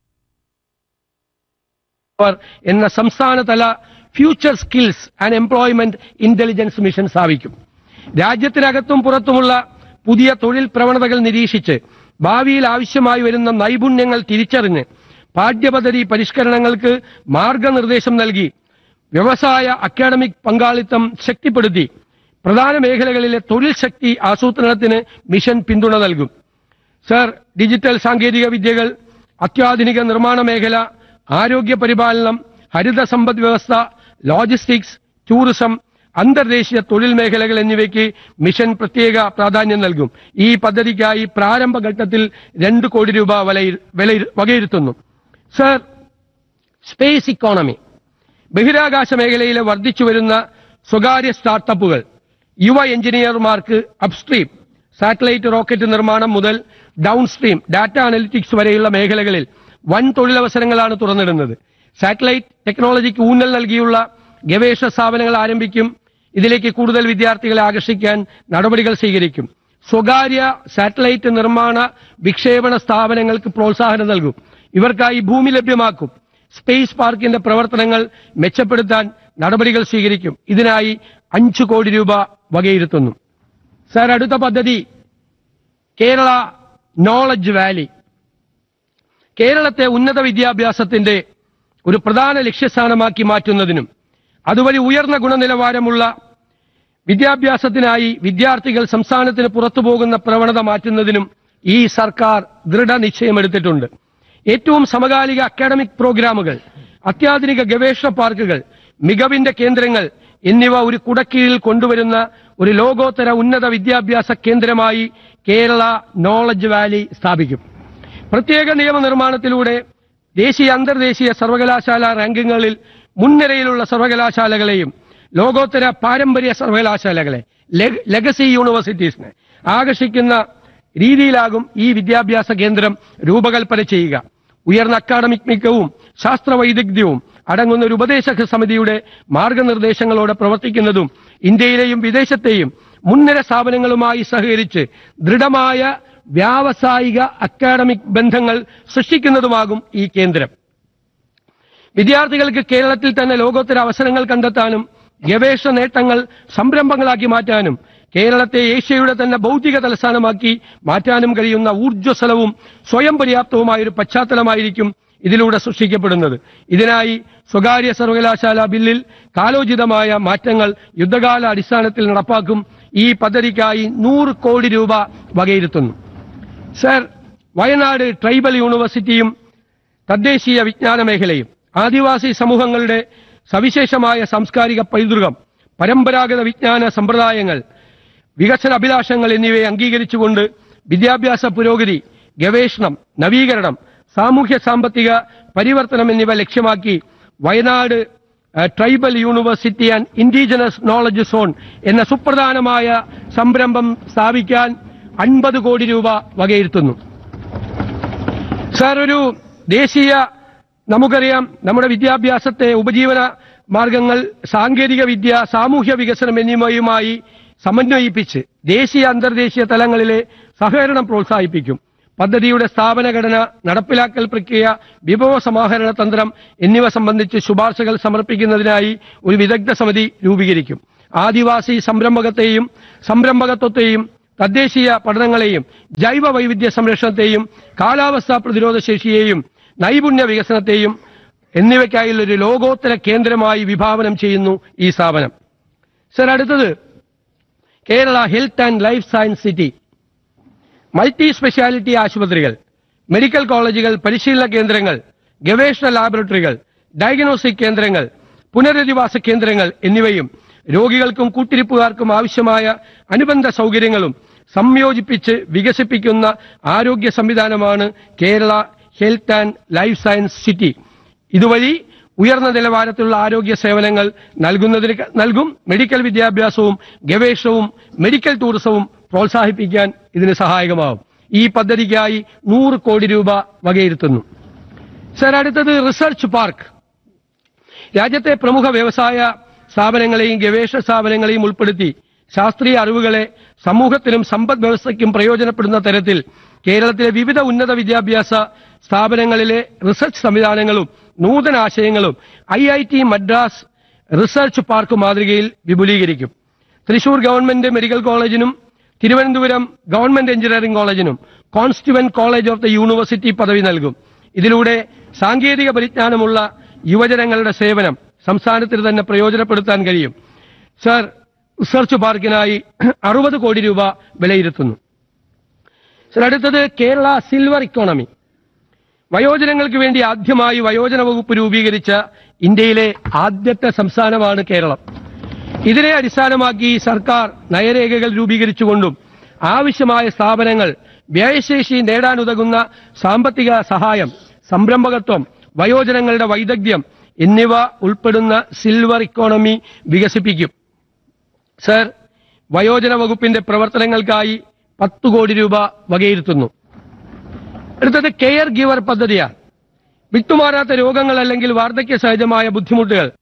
[SPEAKER 3] അവർ എന്ന സംസ്ഥാനതല future skills and employment intelligence mission സ്ഥാപിക്കും രാജ്യത്തിനകത്തും പുറത്തുമുള്ള പുതിയ തൊഴിൽ പ്രവണതകൾ നിരീക്ഷിച്ച് ഭാവിയിൽ ആവശ്യമായി വരുന്ന നൈപുണ്യങ്ങൾ തിരിച്ചറിഞ്ഞ് പാഠ്യപദ്ധതി പരിഷ്കരണങ്ങൾക്ക് മാർഗനിർദ്ദേശം നൽകി വ്യവസായ അക്കാഡമിക് പങ്കാളിത്തം ശക്തിപ്പെടുത്തി പ്രധാന മേഖലകളിലെ തൊഴിൽ ശക്തി ആസൂത്രണത്തിന് മിഷൻ പിന്തുണ നൽകും സർ ഡിജിറ്റൽ സാങ്കേതിക വിദ്യകൾ അത്യാധുനിക നിർമ്മാണ മേഖല ആരോഗ്യ പരിപാലനം ഹരിത സമ്പദ് വ്യവസ്ഥ ലോജിസ്റ്റിക്സ് ടൂറിസം അന്തർദേശീയ തൊഴിൽ മേഖലകൾ എന്നിവയ്ക്ക് മിഷൻ പ്രത്യേക പ്രാധാന്യം നൽകും ഈ പദ്ധതിക്കായി പ്രാരംഭഘട്ടത്തിൽ രണ്ട് കോടി രൂപ വിലയി- വിലയി- വകയിരുത്തുന്നു സർ സ്പേസ് ഇക്കോണമി ബഹിരാകാശ മേഖലയിലെ വർദ്ധിച്ചു വരുന്ന സ്വകാര്യ സ്റ്റാർട്ടപ്പുകൾ യുവ എഞ്ചിനീയർമാർക്ക് അപ്സ്ട്രീം സാറ്റലൈറ്റ് റോക്കറ്റ് നിർമ്മാണം മുതൽ ഡൗൺ സ്ട്രീം ഡാറ്റ അനലിറ്റിക്സ് വരെയുള്ള മേഖലകളിൽ വൻ തൊഴിലവസരങ്ങളാണ് തുറന്നിടുന്നത് സാറ്റലൈറ്റ് ടെക്നോളജിക്ക് ഊന്നൽ നൽകിയുള്ള ഗവേഷണ സ്ഥാപനങ്ങൾ ആരംഭിക്കും ഇതിലേക്ക് കൂടുതൽ വിദ്യാർത്ഥികളെ ആകർഷിക്കാൻ നടപടികൾ സ്വീകരിക്കും സ്വകാര്യ സാറ്റലൈറ്റ് നിർമ്മാണ വിക്ഷേപണ സ്ഥാപനങ്ങൾക്ക് പ്രോത്സാഹനം നൽകും ഇവർക്കായി ഭൂമി ലഭ്യമാക്കും സ്പേസ് പാർക്കിന്റെ പ്രവർത്തനങ്ങൾ മെച്ചപ്പെടുത്താൻ നടപടികൾ സ്വീകരിക്കും ഇതിനായി അഞ്ചു കോടി രൂപ വകയിരുത്തുന്നു സാർ അടുത്ത പദ്ധതി കേരള നോളജ് വാലി കേരളത്തെ ഉന്നത വിദ്യാഭ്യാസത്തിന്റെ ഒരു പ്രധാന ലക്ഷ്യസ്ഥാനമാക്കി മാറ്റുന്നതിനും അതുവഴി ഉയർന്ന ഗുണനിലവാരമുള്ള വിദ്യാഭ്യാസത്തിനായി വിദ്യാർത്ഥികൾ സംസ്ഥാനത്തിന് പുറത്തു പോകുന്ന പ്രവണത മാറ്റുന്നതിനും ഈ സർക്കാർ ദൃഢനിശ്ചയമെടുത്തിട്ടുണ്ട് ഏറ്റവും സമകാലിക അക്കാഡമിക് പ്രോഗ്രാമുകൾ അത്യാധുനിക ഗവേഷണ പാർക്കുകൾ മികവിന്റെ കേന്ദ്രങ്ങൾ എന്നിവ ഒരു കുടക്കീഴിൽ കൊണ്ടുവരുന്ന ഒരു ലോകോത്തര ഉന്നത വിദ്യാഭ്യാസ കേന്ദ്രമായി കേരള നോളജ് വാലി സ്ഥാപിക്കും പ്രത്യേക നിയമനിർമ്മാണത്തിലൂടെ ദേശീയ അന്തർദേശീയ സർവകലാശാല റാങ്കിങ്ങുകളിൽ മുൻനിരയിലുള്ള സർവകലാശാലകളെയും ലോകോത്തര പാരമ്പര്യ സർവകലാശാലകളെ ലെ- ലെഗസി യൂണിവേഴ്സിറ്റീസിനെ ആകർഷിക്കുന്ന രീതിയിലാകും ഈ വിദ്യാഭ്യാസ കേന്ദ്രം രൂപകൽപ്പന ചെയ്യുക ഉയർന്ന അക്കാഡമിക് മികവും ശാസ്ത്ര വൈദഗ്ധ്യവും അടങ്ങുന്ന ഒരു ഉപദേശക സമിതിയുടെ മാർഗനിർദ്ദേശങ്ങളോടെ പ്രവർത്തിക്കുന്നതും ഇന്ത്യയിലെയും വിദേശത്തെയും മുൻനിര സ്ഥാപനങ്ങളുമായി സഹകരിച്ച് ദൃഢമായ വ്യാവസായിക അക്കാഡമിക് ബന്ധങ്ങൾ സൃഷ്ടിക്കുന്നതുമാകും ഈ കേന്ദ്രം വിദ്യാർത്ഥികൾക്ക് കേരളത്തിൽ തന്നെ ലോകോത്തര അവസരങ്ങൾ കണ്ടെത്താനും ഗവേഷണ നേട്ടങ്ങൾ സംരംഭങ്ങളാക്കി മാറ്റാനും കേരളത്തെ ഏഷ്യയുടെ തന്നെ ഭൗതിക തലസ്ഥാനമാക്കി മാറ്റാനും കഴിയുന്ന ഊർജ്ജസ്വലവും സ്വയം പര്യാപ്തവുമായ ഒരു പശ്ചാത്തലമായിരിക്കും ഇതിലൂടെ സൃഷ്ടിക്കപ്പെടുന്നത് ഇതിനായി സ്വകാര്യ സർവകലാശാല ബില്ലിൽ കാലോചിതമായ മാറ്റങ്ങൾ യുദ്ധകാല അടിസ്ഥാനത്തിൽ നടപ്പാക്കും ഈ പദ്ധതിക്കായി നൂറ് കോടി രൂപ വകയിരുത്തുന്നു സർ വയനാട് ട്രൈബൽ യൂണിവേഴ്സിറ്റിയും തദ്ദേശീയ വിജ്ഞാന മേഖലയും ആദിവാസി സമൂഹങ്ങളുടെ സവിശേഷമായ സാംസ്കാരിക പൈതൃകം പരമ്പരാഗത വിജ്ഞാന സമ്പ്രദായങ്ങൾ വികസന അഭിലാഷങ്ങൾ എന്നിവയെ അംഗീകരിച്ചുകൊണ്ട് വിദ്യാഭ്യാസ പുരോഗതി ഗവേഷണം നവീകരണം സാമൂഹ്യ സാമ്പത്തിക പരിവർത്തനം എന്നിവ ലക്ഷ്യമാക്കി വയനാട് ഏഹ്, tribal university and indigenous knowledge zone എന്ന സുപ്രധാനമായ സംരംഭം സ്ഥാപിക്കാൻ അൻപത് കോടി രൂപ വകയിരുത്തുന്നു സാർ ഒരു ദേശീയ നമുക്കറിയാം നമ്മുടെ വിദ്യാഭ്യാസത്തെ ഉപജീവന മാർഗങ്ങൾ സാങ്കേതിക വിദ്യ സാമൂഹ്യ വികസനം എന്നിവയുമായി സമന്വയിപ്പിച്ച് ദേശീയ അന്തർദേശീയ തലങ്ങളിലെ സഹകരണം പ്രോത്സാഹിപ്പിക്കും പദ്ധതിയുടെ സ്ഥാപന ഘടന നടപ്പിലാക്കൽ പ്രക്രിയ വിഭവ സമാഹരണ തന്ത്രം എന്നിവ സംബന്ധിച്ച് ശുപാർശകൾ സമർപ്പിക്കുന്നതിനായി ഒരു വിദഗ്ധ സമിതി രൂപീകരിക്കും ആദിവാസി സംരംഭകത്തെയും സംരംഭകത്വത്തെയും തദ്ദേശീയ പഠനങ്ങളെയും ജൈവ വൈവിധ്യ സംരക്ഷണത്തെയും കാലാവസ്ഥാ പ്രതിരോധ ശേഷിയെയും നൈപുണ്യ വികസനത്തെയും എന്നിവയ്ക്കായുള്ള ഒരു ലോകോത്തര കേന്ദ്രമായി വിഭാവനം ചെയ്യുന്നു ഈ സ്ഥാപനം സർ അടുത്തത് Kerala health and life science city multi speciality ആശുപത്രികൾ മെഡിക്കൽ കോളേജുകൾ പരിശീലന കേന്ദ്രങ്ങൾ ഗവേഷണ ലാബറട്ടറികൾ ഡയഗ്നോസ്റ്റിക് കേന്ദ്രങ്ങൾ പുനരധിവാസ കേന്ദ്രങ്ങൾ എന്നിവയും രോഗികൾക്കും കൂട്ടിരിപ്പുകാർക്കും ആവശ്യമായ അനുബന്ധ സൗകര്യങ്ങളും സംയോജിപ്പിച്ച് വികസിപ്പിക്കുന്ന ആരോഗ്യ സംവിധാനമാണ് Kerala health and life science city ഇതുവഴി ഉയർന്ന നിലവാരത്തിലുള്ള ആരോഗ്യ സേവനങ്ങൾ നൽകുന്നതിന് ക- നൽകും മെഡിക്കൽ വിദ്യാഭ്യാസവും ഗവേഷണവും മെഡിക്കൽ ടൂറിസവും പ്രോത്സാഹിപ്പിക്കാൻ ഇതിന് സഹായകമാവും ഈ പദ്ധതിക്കായി നൂറ് കോടി രൂപ വകയിരുത്തുന്നു സർ അടുത്തത് റിസർച്ച് പാർക്ക് രാജ്യത്തെ പ്രമുഖ വ്യവസായ സ്ഥാപനങ്ങളെയും ഗവേഷണ സ്ഥാപനങ്ങളെയും ഉൾപ്പെടുത്തി ശാസ്ത്രീയ അറിവുകളെ സമൂഹത്തിനും സമ്പദ് വ്യവസ്ഥയ്ക്കും പ്രയോജനപ്പെടുന്ന തരത്തിൽ കേരളത്തിലെ വിവിധ ഉന്നത വിദ്യാഭ്യാസ സ്ഥാപനങ്ങളിലെ റിസർച്ച് സംവിധാനങ്ങളും നൂതന ആശയങ്ങളും I I T Madras research park മാതൃകയിൽ വിപുലീകരിക്കും തൃശൂർ ഗവൺമെന്റ് മെഡിക്കൽ കോളേജിനും തിരുവനന്തപുരം ഗവൺമെന്റ് എഞ്ചിനീയറിംഗ് കോളേജിനും constituent college of the university പദവി നൽകും ഇതിലൂടെ സാങ്കേതിക പരിജ്ഞാനമുള്ള യുവജനങ്ങളുടെ സേവനം സംസ്ഥാനത്തിന് തന്നെ പ്രയോജനപ്പെടുത്താൻ കഴിയും സർ റിസർച്ച് പാർക്കിനായി അറുപത് കോടി രൂപ വിലയിരുത്തുന്നു സർ അടുത്തത് കേരള സിൽവർ ഇക്കോണമി വയോജനങ്ങൾക്ക് വേണ്ടി ആദ്യമായി വയോജന വകുപ്പ് രൂപീകരിച്ച ഇന്ത്യയിലെ ആദ്യത്തെ സംസ്ഥാനമാണ് കേരളം ഇതിനെ അടിസ്ഥാനമാക്കി സർക്കാർ നയരേഖകൾ രൂപീകരിച്ചുകൊണ്ടും ആവശ്യമായ സ്ഥാപനങ്ങൾ വ്യയശേഷി നേടാനുതകുന്ന സാമ്പത്തിക സഹായം സംരംഭകത്വം വയോജനങ്ങളുടെ വൈദഗ്ധ്യം എന്നിവ ഉൾപ്പെടുന്ന സിൽവർ ഇക്കോണമി വികസിപ്പിക്കും സർ വയോജന വകുപ്പിന്റെ പ്രവർത്തനങ്ങൾക്കായി പത്ത് കോടി രൂപ വകയിരുത്തുന്നു അടുത്തത് കെയർ ഗിവർ പദ്ധതിയാണ് വിട്ടുമാറാത്ത രോഗങ്ങൾ അല്ലെങ്കിൽ വാർദ്ധക്യ സഹജമായ ബുദ്ധിമുട്ടുകൾ